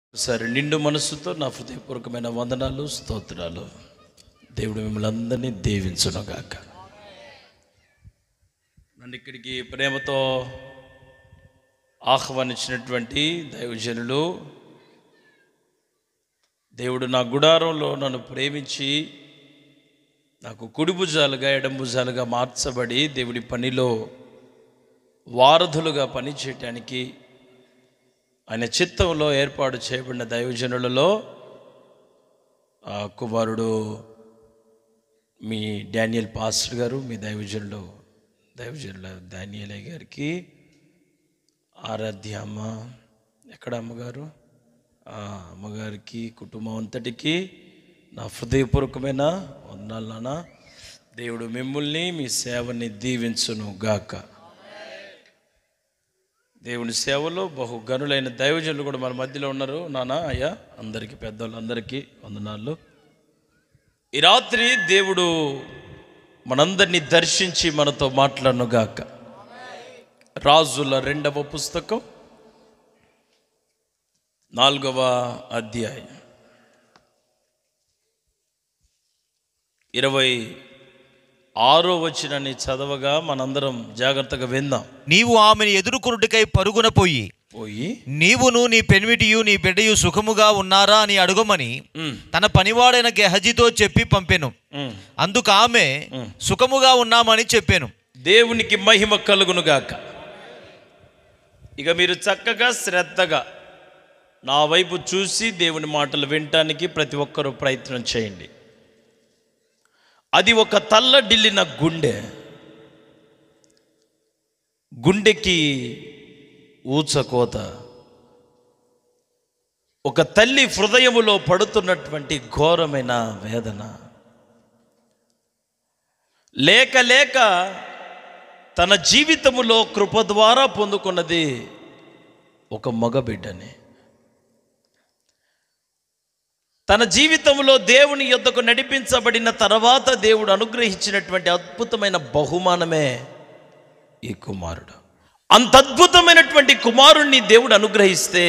సరే నిండు మనస్సుతో నా హృదయపూర్వకమైన వందనాలు స్తోత్రాలు దేవుడు మిమ్మల్ని అందరినీ దీవించునుగాక నన్ను ఇక్కడికి ప్రేమతో ఆహ్వానించినటువంటి దైవజనులు దేవుడు నా గుడారంలో నన్ను ప్రేమించి నాకు కుడి భుజాలుగా ఎడం భుజాలుగా మార్చబడి దేవుడి పనిలో వారధులుగా పనిచేయటానికి ఆయన చిత్తంలో ఏర్పాటు చేయబడిన దైవజనులలో ఆ కుమారుడు మీ డానియల్ పాస్టర్ గారు మీ దైవజనులు దైవజనుల డానియల్ గారికి ఆరాధ్య అమ్మ ఎక్కడ అమ్మగారు ఆ అమ్మగారికి కుటుంబం అంతటికి నా హృదయపూర్వకమైన వందనాలు నాన్న దేవుడు మిమ్మల్ని మీ సేవని దీవించును గాక దేవుని సేవలో బహు గనులైన దైవజనులు కూడా మన మధ్యలో ఉన్నారు నాన్న అయ్యా అందరికీ పెద్దవాళ్ళందరికీ వందనాలు ఈ రాత్రి దేవుడు మనందరినీ దర్శించి మనతో మాట్లాడనుగాక రాజుల రెండవ పుస్తకం నాలుగవ అధ్యాయం ఇరవై ఆరో వచ్చినని చదవగా మనందరం జాగ్రత్తగా విందాం నీవు ఆమెను ఎదుర్కొనుటకై పరుగున పోయి పోయి నీవును నీ పెనిమిటియు నీ బిడ్డయు సుఖముగా ఉన్నారా అని అడుగమని ఉమ్, తన పనివాడైన గెహజీతో చెప్పి పంపెను ఉమ్. అందుకు ఆమె సుఖముగా ఉన్నామని చెప్పాను దేవునికి మహిమ కలుగునుగాక ఇక మీరు చక్కగా శ్రద్ధగా నా వైపు చూసి దేవుని మాటలు వినటానికి ప్రతి ఒక్కరూ ప్రయత్నం చేయండి అది ఒక తల్లడిల్లిన గుండె గుండెకి ఊచకోత ఒక తల్లి హృదయములో పడుతున్నటువంటి ఘోరమైన వేదన లేక లేక తన జీవితములో కృప ద్వారా పొందుకున్నది ఒక మగబిడ్డని తన జీవితంలో దేవుని యొద్దకు నడిపించబడిన తర్వాత దేవుడు అనుగ్రహించినటువంటి అద్భుతమైన బహుమానమే ఈ కుమారుడు అంత అద్భుతమైనటువంటి కుమారుణ్ణి దేవుడు అనుగ్రహిస్తే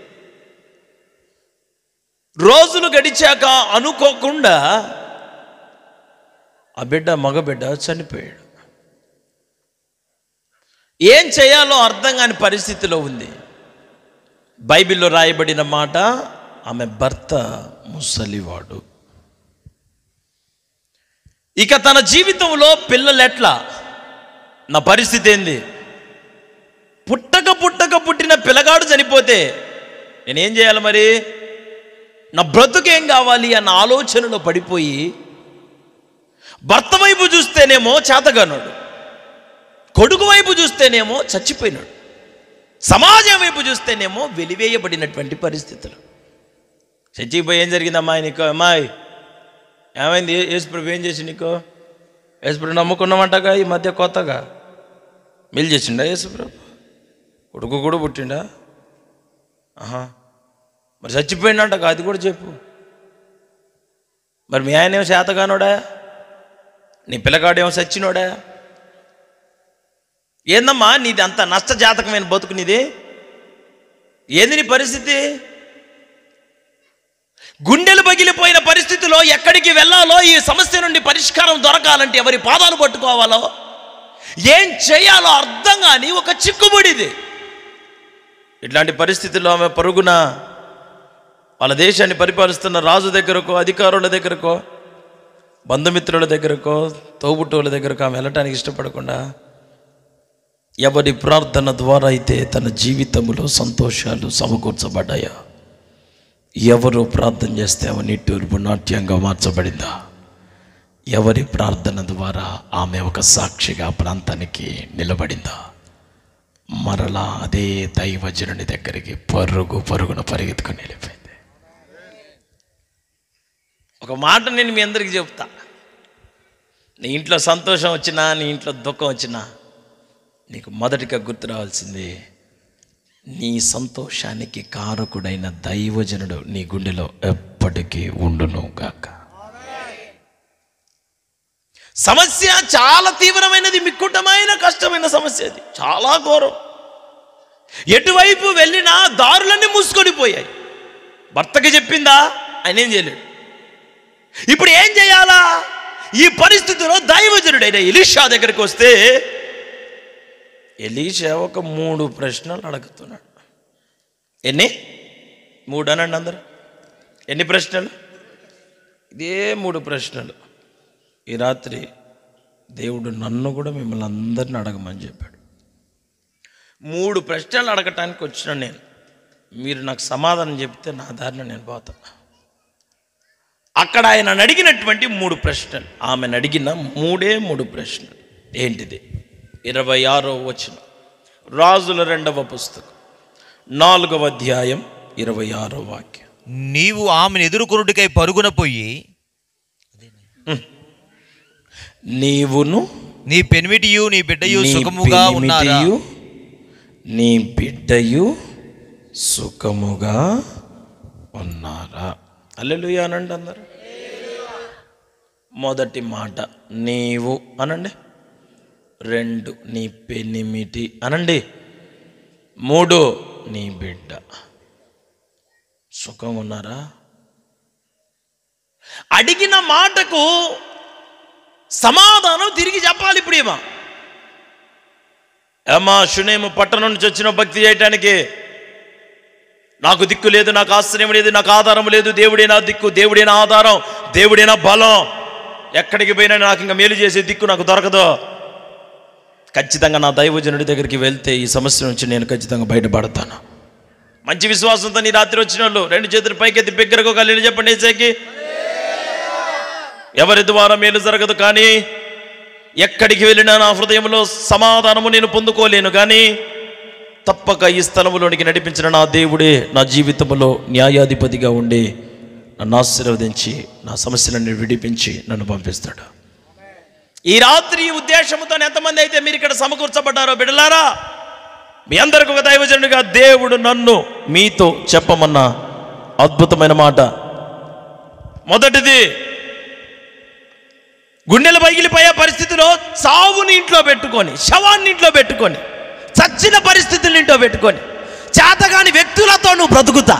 రోజులు గడిచాక అనుకోకుండా ఆ బిడ్డ మగబిడ్డ చనిపోయాడు ఏం చేయాలో అర్థం కాని పరిస్థితిలో ఉంది బైబిల్లో రాయబడిన మాట ఆమె భర్త ముసలివాడు ఇక తన జీవితంలో పిల్లలు ఎట్లా నా పరిస్థితి ఏంది పుట్టక పుట్టక పుట్టిన పిల్లగాడు చనిపోతే నేనేం చేయాలి మరి నా బ్రతుకేం కావాలి అన్న ఆలోచనలో పడిపోయి భర్త వైపు చూస్తేనేమో చేతగానాడు కొడుకు వైపు చూస్తేనేమో చచ్చిపోయినాడు సమాజం వైపు చూస్తేనేమో వెలివేయబడినటువంటి పరిస్థితులు చచ్చిపోయి ఏం జరిగిందమ్మా నీకు అమ్మాయి ఏమైంది యేసుప్రభు ఏం చేసి నీకు యేసుప్రభు నమ్ముకున్నామంటగా ఈ మధ్య కొత్తగా మెల్లి చేసిండా యేసుప్రభు కొడుకు కూడా పుట్టిండా ఆహా మరి చచ్చిపోయిందంట అది కూడా చెప్పు మరి మీ ఆయన ఏమో శాతగానోడా నీ పిల్లగాడేమో సచ్చినోడా ఏందమ్మా నీది అంత నష్టజాతకమైన బతుకు నీది ఏంది నీ పరిస్థితి గుండెలు పగిలిపోయిన పరిస్థితిలో ఎక్కడికి వెళ్ళాలో ఈ సమస్య నుండి పరిష్కారం దొరకాలంటే ఎవరి పాదాలు పట్టుకోవాలో ఏం చేయాలో అర్థం కాని ఒక చిక్కుబడిది ఇట్లాంటి పరిస్థితుల్లో ఆమె పరుగున వాళ్ళ దేశాన్ని పరిపాలిస్తున్న రాజు దగ్గరకో అధికారుల దగ్గరకో బంధుమిత్రుల దగ్గరకో తోబుట్టువుల దగ్గరకో ఆమె వెళ్ళటానికి ఇష్టపడకుండా ఎవరి ప్రార్థన ద్వారా అయితే తన జీవితంలో సంతోషాలు సమకూర్చబడ్డాయో ఎవరు ప్రార్థన చేస్తే ఆమె నిట్టూర్పు నాట్యంగా మార్చబడిందా ఎవరి ప్రార్థన ద్వారా ఆమె ఒక సాక్షిగా ఆ ప్రాంతానికి నిలబడిందా మరలా అదే దైవజనుని దగ్గరికి పరుగు పరుగున పరిగెత్తుకుని వెళ్ళిపోయింది ఒక మాట నేను మీ అందరికీ చెప్తా నీ ఇంట్లో సంతోషం వచ్చినా నీ ఇంట్లో దుఃఖం వచ్చినా నీకు మొదటిగా గుర్తు రావాల్సింది నీ సంతోషానికి కారకుడైన దైవజనుడు నీ గుండెలో ఎప్పటికీ ఉండును గాక సమస్య చాలా తీవ్రమైనది మిక్కుటమైన కష్టమైన సమస్య అది చాలా ఘోరం ఎటువైపు వెళ్ళినా దారులన్నీ మూసుకొని పోయాయి భర్తకి చెప్పిందా ఆయన ఏం చేయలేడు ఇప్పుడు ఏం చేయాలా ఈ పరిస్థితిలో దైవజనుడైన ఎలీషా దగ్గరికి వస్తే ఎలీషా ఒక మూడు ప్రశ్నలు అడుగుతున్నాడు ఎన్ని మూడు అనండి అందరు ఎన్ని ప్రశ్నలు ఇదే మూడు ప్రశ్నలు ఈ రాత్రి దేవుడు నన్ను కూడా మిమ్మల్ని అందరిని అడగమని చెప్పాడు మూడు ప్రశ్నలు అడగటానికి వచ్చిన నేను మీరు నాకు సమాధానం చెప్తే నా దారిన నేను పోతా అక్కడ ఆయన అడిగినటువంటి మూడు ప్రశ్నలు ఆమెను అడిగిన మూడే మూడు ప్రశ్నలు ఏంటిది ఇరవై ఆరో వచ్చిన రాజుల రెండవ పుస్తకం నాలుగవ అధ్యాయం ఇరవై ఆరో వాక్యం నీవు ఆమెను ఎదుర్కొనుటకై పరుగున పోయి నీవును నీ పెనిమిటియు నీ బిడ్డయు నీ సుఖముగా ఉన్నారా పెనిమిటియు, నీ బిడ్డయు సుఖముగా ఉన్నారా అల్లెలుయా అనండి అందరు మొదటి మాట నీవు అనండి రెండు నీ పెనిమిటి అనండి మూడు నీ బిడ్డ సుఖంగా ఉన్నారా అడిగిన మాటకు సమాధానం తిరిగి చెప్పాలి ఇప్పుడు ఏమా ఏమా శునేము పట్టణం నుంచి వచ్చిన భక్తి చేయటానికి నాకు దిక్కు లేదు నాకు ఆశ్రయం లేదు నాకు ఆధారం లేదు దేవుడే నా దిక్కు దేవుడే నా ఆధారం దేవుడే నా బలం ఎక్కడికి పోయినా నాకు ఇంకా మేలు చేసే దిక్కు నాకు దొరకదు ఖచ్చితంగా నా దైవజనుడి దగ్గరికి వెళ్తే ఈ సమస్య నుంచి నేను ఖచ్చితంగా బయటపడతాను మంచి విశ్వాసంతో నీ రాత్రి వచ్చిన వాళ్ళు రెండు చేతులు పైకెత్తి బిగ్గరకు కలిగి చెప్పండి ఏసేకి ఎవరి ద్వారా మేలు జరగదు కానీ ఎక్కడికి వెళ్ళినా నా హృదయంలో సమాధానము నేను పొందుకోలేను కానీ తప్పక ఈ స్థలములోనికి నడిపించిన నా దేవుడే నా జీవితంలో న్యాయాధిపతిగా ఉండి నన్ను ఆశీర్వదించి నా సమస్యలను విడిపించి నన్ను పంపిస్తాడు ఈ రాత్రి ఈ ఉద్దేశంతో ఎంతమంది అయితే మీరు ఇక్కడ సమకూర్చబడ్డారో బిడలారా మీ అందరికి ఒక దైవజనుడిగా దేవుడు నన్ను మీతో చెప్పమన్న అద్భుతమైన మాట మొదటిది గుండెలు పగిలిపోయే పరిస్థితిలో చావుని ఇంట్లో పెట్టుకొని శవాన్ని ఇంట్లో పెట్టుకొని చచ్చిన పరిస్థితులను ఇంట్లో పెట్టుకొని చేతగాని వ్యక్తులతో నువ్వు బ్రతుకుతా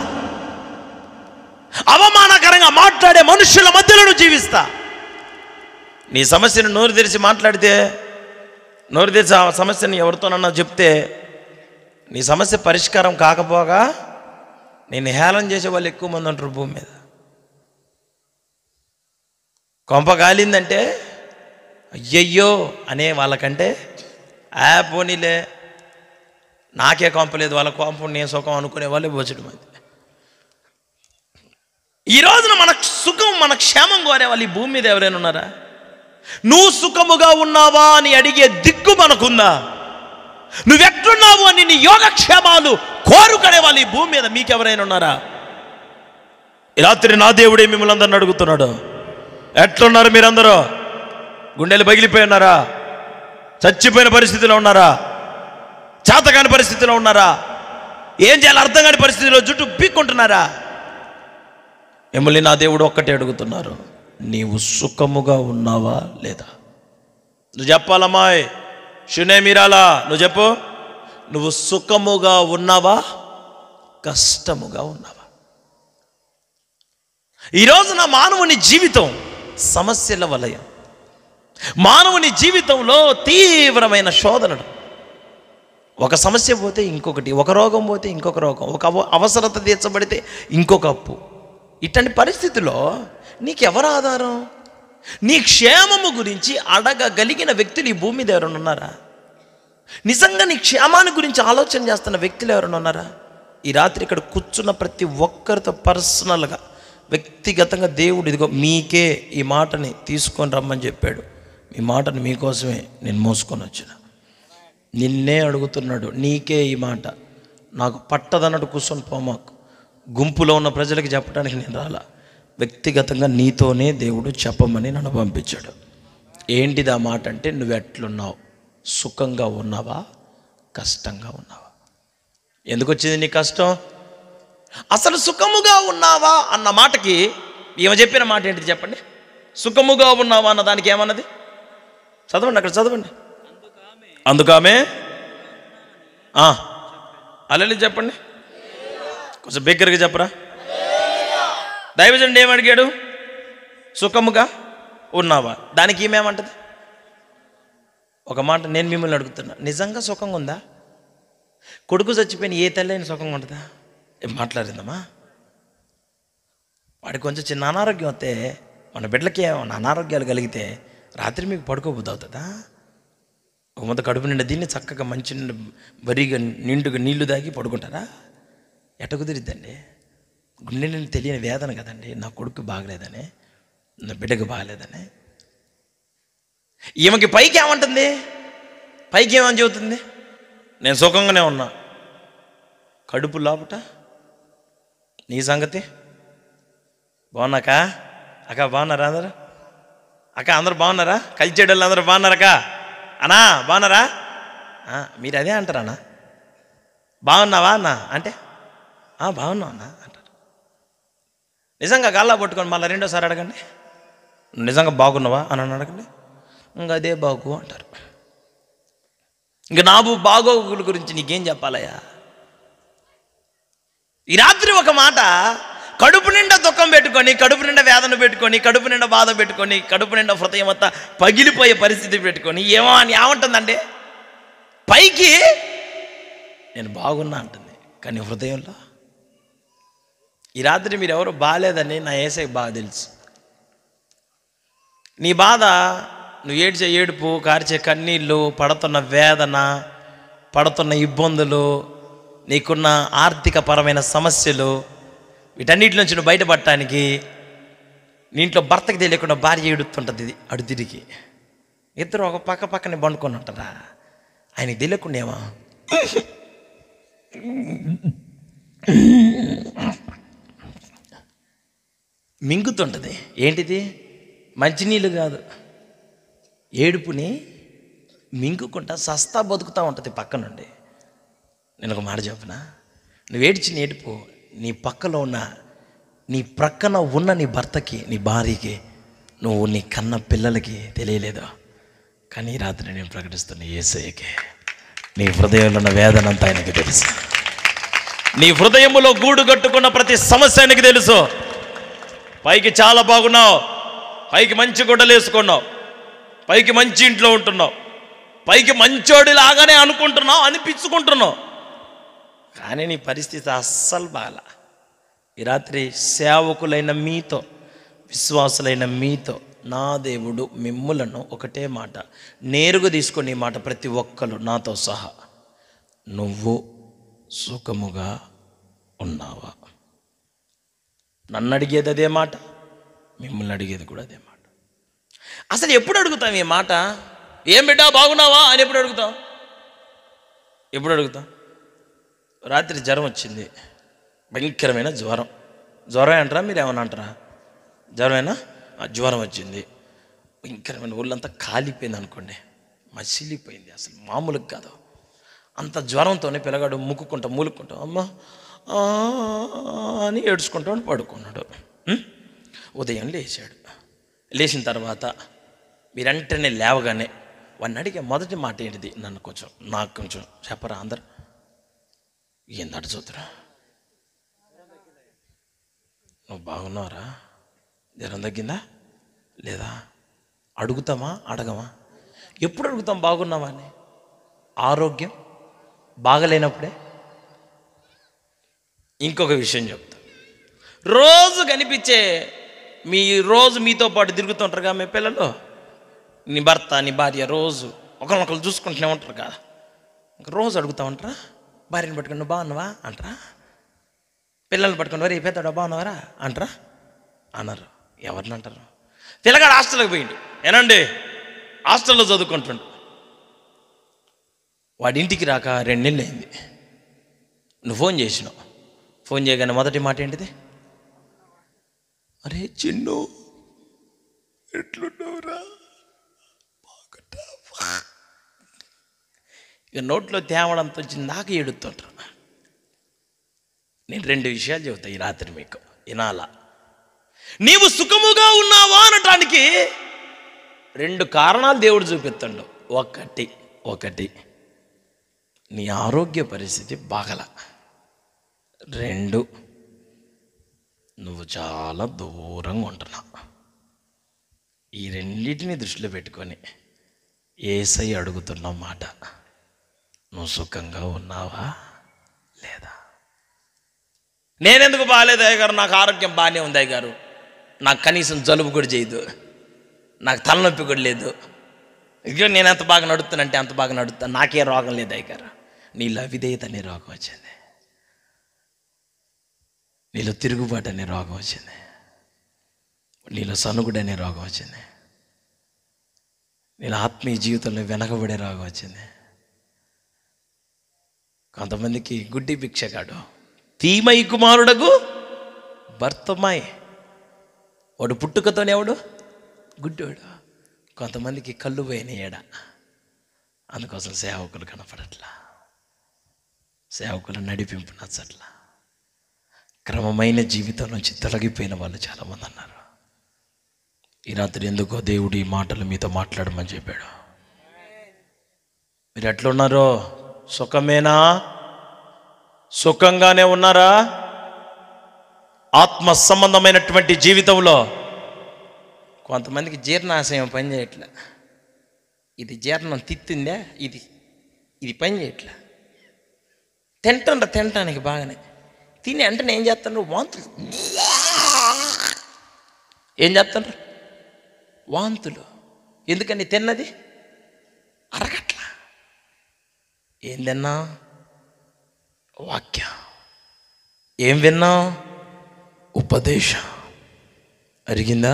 అవమానకరంగా మాట్లాడే మనుషుల మధ్యలో నువ్వు జీవిస్తా నీ సమస్యను నోరు తెరిచి మాట్లాడితే నోరు తెరిచి ఆ సమస్యని ఎవరితోనన్నా చెప్తే నీ సమస్య పరిష్కారం కాకపోగా నేను హేళన చేసే వాళ్ళు ఎక్కువ మంది ఉంటారు భూమి మీద కొంప కాలిందంటే అయ్యయ్యో అనే వాళ్ళకంటే ఆ పోనీలే నాకే కొంపలేదు వాళ్ళ కొంప నేను సుఖం అనుకునే వాళ్ళే బోచడం మంది ఈ రోజున మన సుఖం మన క్షేమం కోరే వాళ్ళు ఈ భూమి మీద ఎవరైనా ఉన్నారా నువ్వు సుఖముగా ఉన్నావా అని అడిగే దిక్కు మనకుందా నువ్వెట్లున్నావు అని నీ యోగక్షేమాలు కోరుకునే వాళ్ళు ఈ భూమి మీద మీకెవరైనా ఉన్నారా ఈ రాత్రి నా దేవుడే మిమ్మల్ని అందరిని అడుగుతున్నాడు ఎట్లున్నారు మీరందరూ గుండెలు పగిలిపోయి ఉన్నారా చచ్చిపోయిన పరిస్థితిలో ఉన్నారా చేతకాని పరిస్థితిలో ఉన్నారా ఏం చేయాలి అర్థం కాని పరిస్థితిలో జుట్టు పీక్కుంటున్నారా మిమ్మల్ని నా దేవుడు ఒక్కటే అడుగుతున్నారు నీవు సుఖముగా ఉన్నావా లేదా నువ్వు చెప్పాలమ్మాయ్ షునే మీరాలా నువ్వు చెప్పు నువ్వు సుఖముగా ఉన్నావా కష్టముగా ఉన్నావా ఈ రోజున మానవుని జీవితం సమస్యల వలయం మానవుని జీవితంలో తీవ్రమైన శోధనలు ఒక సమస్య పోతే ఇంకొకటి ఒక రోగం పోతే ఇంకొక రోగం ఒక అవ- అవసరత తీర్చబడితే ఇంకొక అప్పు ఇట్లాంటి పరిస్థితిలో నీకెవరు ఆధారం నీ క్షేమము గురించి అడగగలిగిన వ్యక్తులు ఈ భూమి మీద ఎవరైనా ఉన్నారా నిజంగా నీ క్షేమాన్ని గురించి ఆలోచన చేస్తున్న వ్యక్తులు ఎవరైనా ఉన్నారా ఈ రాత్రి ఇక్కడ కూర్చున్న ప్రతి ఒక్కరితో పర్సనల్గా వ్యక్తిగతంగా దేవుడు ఇదిగో మీకే ఈ మాటని తీసుకొని రమ్మని చెప్పాడు ఈ మాటని మీకోసమే నేను మోసుకొని వచ్చిన నిన్నే అడుగుతున్నాడు నీకే ఈ మాట నాకు పట్టదన్నట్టు కూర్చొని పోమాకు గుంపులో ఉన్న ప్రజలకు చెప్పడానికి నేను రాలా వ్యక్తిగతంగా నీతోనే దేవుడు చెప్పమని నన్ను పంపించాడు ఏంటిది ఆ మాట అంటే నువ్వు ఎట్లున్నావు సుఖంగా ఉన్నావా కష్టంగా ఉన్నావా ఎందుకు వచ్చింది నీ కష్టం అసలు సుఖముగా ఉన్నావా అన్న మాటకి ఈమె చెప్పిన మాట ఏంటిది చెప్పండి సుఖముగా ఉన్నావా అన్న దానికి ఏమన్నది చదవండి అక్కడ చదవండి అందుకామె అల్లెలి చెప్పండి కొంచెం బిగ్గరగా చెప్పరా దైవజనుడు ఏమడిగాడు సుఖముగా ఉన్నావా దానికి ఈమెమంటది ఒక మాట నేను మిమ్మల్ని అడుగుతున్నా నిజంగా సుఖంగా ఉందా కొడుకు చచ్చిపోయిన ఏ తల్లైన సుఖంగా ఉంటుందా ఏం మాట్లాడిందమ్మా వాడికి కొంచెం చిన్న అనారోగ్యం వస్తే మన బిడ్డలకి ఏమైనా అనారోగ్యాలు కలిగితే రాత్రి మీకు పడుకోబుద్ది అవుతుందా ఒక ముద్ద కడుపు నిండా దీన్ని చక్కగా మంచి నిండా బరిగా నిండుగా నీళ్లు దాగి పడుకుంటారా ఎట్ట కుదిరిద్దండి గుండె నిండా తెలియని వేదన కదండి నా కొడుకు బాగలేదని నా బిడ్డకు బాగలేదని ఈమెకి పైకి ఏమంటుంది పైకి ఏమని చెబుతుంది నేను సుఖంగానే ఉన్నా కడుపు లోపట నీ సంగతి బాగున్నాక అక్క బాగున్నారా అందరు అక్క అందరు బాగున్నారా కలిచేడు వాళ్ళు అందరూ బాగున్నారక్క అన్నా బాగున్నారా ఆ, మీరు అదే అంటారా అన్న బాగున్నావా అన్న అంటే "ఆ, బాగున్నావు అన్న అంటారు నిజంగా గాల్లా పట్టుకొని మళ్ళీ రెండోసారి అడగండి నిజంగా బాగున్నావా అని అని అడగండి ఇంకా అదే బాగు అంటారు ఇంక నాబు బాగోగుల గురించి నీకేం చెప్పాలయ్యా ఈ రాత్రి ఒక మాట కడుపు నిండా దుఃఖం పెట్టుకొని కడుపు నిండా వేదన పెట్టుకొని కడుపు నిండా బాధ పెట్టుకొని కడుపు నిండా హృదయం అంతా పగిలిపోయే పరిస్థితి పెట్టుకొని ఏమో అని ఏమంటుందండి పైకి నేను బాగున్నా అంటుంది కానీ హృదయంలో ఈ రాత్రి మీరు ఎవరు బాగాలేదని నా ఏసై బాగా తెలుసు నీ బాధ నువ్వు ఏడ్చే ఏడుపు కార్చే కన్నీళ్ళు పడుతున్న వేదన పడుతున్న ఇబ్బందులు నీకున్న ఆర్థిక పరమైన సమస్యలు వీటన్నిటి నుంచి నువ్వు బయటపడటానికి నీ ఇంట్లో భర్తకి తెలియకుండా భార్య ఏడుతుంటుంది ఇది అడు తిరిగి ఇద్దరు ఒక పక్క పక్కనే పండుకొని ఉంటారా ఆయనకి తెలియకుండా ఏమా మింగుతుంటుంది ఏంటిది మంచినీళ్ళు కాదు ఏడుపుని మింగుకుంటా సస్తా బతుకుతూ ఉంటుంది పక్క నుండి నేను ఒక మాట చెప్పనా నువ్వు ఏడ్చిన ఏడుపు నీ పక్కలో ఉన్న నీ ప్రక్కన ఉన్న నీ భర్తకి నీ భార్యకి నువ్వు నీ కన్న పిల్లలకి తెలియలేదు కానీ ఈ రాత్రి నేను ప్రకటిస్తున్న ఏసయ్యకి నీ హృదయంలో ఉన్న వేదన అంతా ఆయనకి తెలుసు నీ హృదయములో గూడు కట్టుకున్న ప్రతి సమస్య ఆయనకి తెలుసు పైకి చాలా బాగున్నావు పైకి మంచి గుడ్డలు వేసుకున్నావు పైకి మంచి ఇంట్లో ఉంటున్నావు పైకి మంచోడి లాగానే అనుకుంటున్నావు అనిపించుకుంటున్నావు కానీ నీ పరిస్థితి అస్సలు బాగా ఈ రాత్రి సేవకులైన మీతో విశ్వాసులైన మీతో నా దేవుడు మిమ్ములను ఒకటే మాట నేరుగా తీసుకొని ఈ మాట ప్రతి ఒక్కరు నాతో సహా నువ్వు సుఖముగా ఉన్నావా నన్ను అడిగేది అదే మాట మిమ్మల్ని అడిగేది కూడా అదే మాట అసలు ఎప్పుడు అడుగుతాం ఈ మాట ఏం బిడ్డా బాగున్నావా అని ఎప్పుడు అడుగుతాం ఎప్పుడు అడుగుతాం రాత్రి జ్వరం వచ్చింది భయంకరమైన జ్వరం జ్వరం అంటారా మీరు ఏమన్నా అంటారా జ్వరమేనా ఆ జ్వరం వచ్చింది భయంకరమైన ఒళ్ళంతా కాలిపోయింది అనుకోండి మసిలిపోయింది అసలు మామూలుగా కాదు అంత జ్వరంతోనే పిల్లగాడు ముక్కుకుంటా మూలుక్కుంటా అమ్మ ఆ అని ఏడ్చుకుంటూ పడుకున్నాడు ఉం? ఉదయం లేచాడు లేచిన తర్వాత మీరంటనే లేవగానే వాడిని అడిగే మొదటి మాట ఏంటిది నన్ను కొంచెం నాకు కొంచెం చెప్పరా అందరు ఏందట చూద్దరా నువ్వు బాగున్నావురా జ్వరం తగ్గిందా లేదా అడుగుతామా అడగమా ఎప్పుడు అడుగుతాం బాగున్నావా అని ఆరోగ్యం బాగలేనప్పుడే ఇంకొక విషయం చెప్తా రోజు కనిపించే మీ రోజు మీతో పాటు తిరుగుతుంటారుగా మీ పిల్లలు నీ భర్త నీ భార్య రోజు ఒకరినొకరు చూసుకుంటూనే ఉంటారు కదా ఇంక రోజు అడుగుతా ఉంటారా భార్యని పట్టుకుని నువ్వు బాగున్నావా అంటారా పిల్లల్ని పట్టుకుని వరే పెద్దడా బాగున్నావరా అంటారా అన్నారు ఎవరిని అంటారు పిల్లగాడు హాస్టల్కి పోయిండు ఏనండి హాస్టల్లో చదువుకుంటుండు వాడి ఇంటికి రాక రెండు నెలలు అయింది నువ్వు ఫోన్ చేసినావు ఫోన్ చేయగానే మొదటి మాట ఏంటిది అరే చిన్ను ఎట్లున్నావురా బాగున్నావా ఇక నోట్లో తేవడంతో వచ్చి నాకు ఏడుతుంటారు నేను రెండు విషయాలు చెబుతా ఈ రాత్రి మీకు వినాలా నీవు సుఖముగా ఉన్నావా అనటానికి రెండు కారణాలు దేవుడు చూపిస్తాడు ఒకటి ఒకటి నీ ఆరోగ్య పరిస్థితి బాగల రెండు నువ్వు నువ్వు చాలా దూరంగా ఉంటున్నావు ఈ రెండింటిని దృష్టిలో పెట్టుకొని ఏసై అడుగుతున్న మాట నువ్వు సుఖంగా ఉన్నావా లేదా నేనెందుకు బాగాలేదు అయ్య గారు నాకు ఆరోగ్యం బాగానే ఉంది అయ్య గారు నాకు కనీసం జలుబు కూడా చేయదు నాకు తలనొప్పి కూడా లేదు ఇదిగో నేను ఎంత బాగా నడుస్తానంటే అంత బాగా నడుస్తాను నాకే రోగం లేదు అయ్య గారు నీలో అవిధేయత అనే రోగం వచ్చింది నీలో తిరుగుబాటు అనే రోగం వచ్చింది నీలో సనుగుడు అనే రోగం వచ్చింది నీలో ఆత్మీయ జీవితంలో వెనకబడే రోగం వచ్చింది కొంతమందికి గుడ్డి భిక్షగాడు తీమై కుమారుడకు భర్తమాయ్ వాడు పుట్టుకతోనే ఎవడు గుడ్డోడు కొంతమందికి కళ్ళు పోయిన ఏడ అందుకోసం సేవకులు కనపడట్లా సేవకులు నడిపింపు నచ్చట్లా క్రమమైన జీవితం నుంచి తొలగిపోయిన వాళ్ళు చాలామంది అన్నారు ఈ రాత్రి ఎందుకో దేవుడు ఈ మాటలు మీతో మాట్లాడమని చెప్పాడు మీరు ఎట్లున్నారో సుఖమేనా సుఖంగానే ఉన్నారా ఆత్మ సంబంధమైనటువంటి జీవితంలో కొంతమందికి జీర్ణాశయం పని చేయట్లే ఇది జీర్ణం తిత్తిందా ఇది ఇది పని చేయట్లే తింటుండ్రు తినటానికి బాగానే తిని అంటే ఏం చేస్తుండ్రు వాంతులు ఏం చేస్తుండ్రు వాంతులు ఎందుకని తిన్నది అరగట్ల ఏం తిన్నా వాక్యం ఏం విన్నా ఉపదేశం అరిగిందా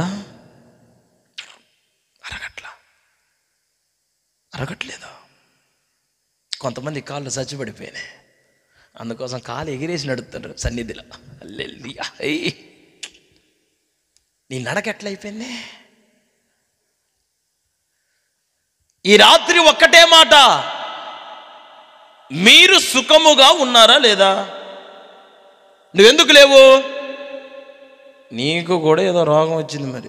అరగట్ల అరగట్లేదు కొంతమంది కాళ్ళు చచ్చిపడిపోయినాయి అందుకోసం కాలు ఎగిరేసి నడుపుతారు సన్నిధిలో అల్లెల్లియా ఏయ్. నీ నడక ఎట్లా అయిపోయింది ఈ రాత్రి ఒక్కటే మాట మీరు సుఖముగా ఉన్నారా లేదా నువ్వెందుకు లేవు నీకు కూడా ఏదో రోగం వచ్చింది మరి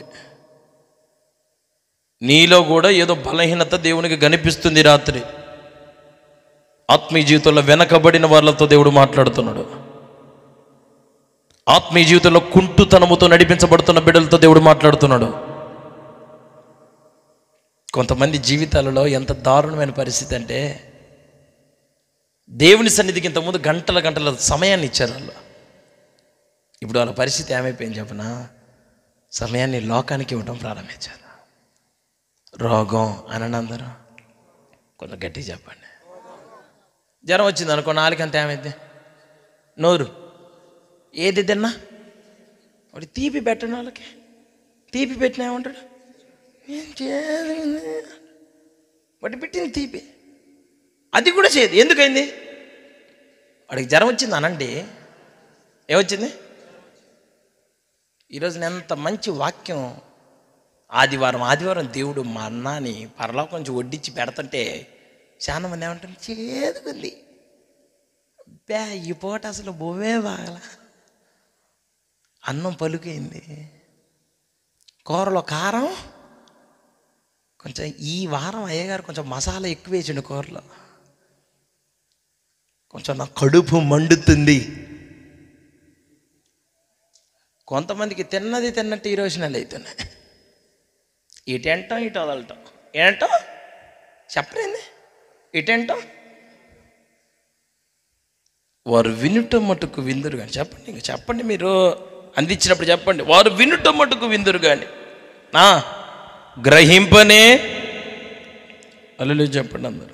నీలో కూడా ఏదో బలహీనత దేవునికి కనిపిస్తుంది ఈ రాత్రి ఆత్మీయ జీవితంలో వెనకబడిన వాళ్ళతో దేవుడు మాట్లాడుతున్నాడు ఆత్మీయ జీవితంలో కుంటుతనముతో నడిపించబడుతున్న బిడ్డలతో దేవుడు మాట్లాడుతున్నాడు కొంతమంది జీవితాలలో ఎంత దారుణమైన పరిస్థితి అంటే దేవుని సన్నిధికి ఇంతకుముందు గంటల గంటల సమయాన్ని ఇచ్చారు వాళ్ళు ఇప్పుడు వాళ్ళ పరిస్థితి ఏమైపోయింది చెప్పనా సమయాన్ని లోకానికి ఇవ్వడం ప్రారంభించారు రోగం అని అందరూ కొంచెం గట్టిగా చెప్పండి జ్వరం వచ్చింది అనుకో నాలుగు అంత ఏమైంది నోరు ఏది తిన్నా వాడు తీపి పెట్టను వాళ్ళకి తీపి పెట్టినా ఏమంటాడు ఏం చేయాలి వాటి పెట్టింది తీపి అది కూడా చేయదు ఎందుకైంది వాడికి జ్వరం వచ్చింది అనండి ఏమొచ్చింది ఈరోజు నేను ఎంత మంచి వాక్యం ఆదివారం ఆదివారం దేవుడు మా అన్నాని పరలోకం నుంచి వడ్డించి పెడతంటే చాలా మంది ఏమంటారు చేదుకుంది బే ఈ పూట అసలు బొవ్వే బాగల అన్నం పలుకైంది కూరలో కారం కొంచెం ఈ వారం అయ్యగారు కొంచెం మసాలా ఎక్కువ వేసిండు కూరలో కొంచెం నా కడుపు మండుతుంది కొంతమందికి తిన్నది తిన్నట్టు ఈ రోజునలు అవుతున్నాయి ఇటు ఎంటాం ఇటు వదలటం ఏంటో చెప్పలేంది ఇటేంటో వారు వినుట మటుకు విందురు కానీ చెప్పండి ఇంక చెప్పండి మీరు అందించినప్పుడు చెప్పండి వారు వినుట మటుకు విందురు కానీ నా గ్రహింపనే అల్లు చెప్పండి అందరూ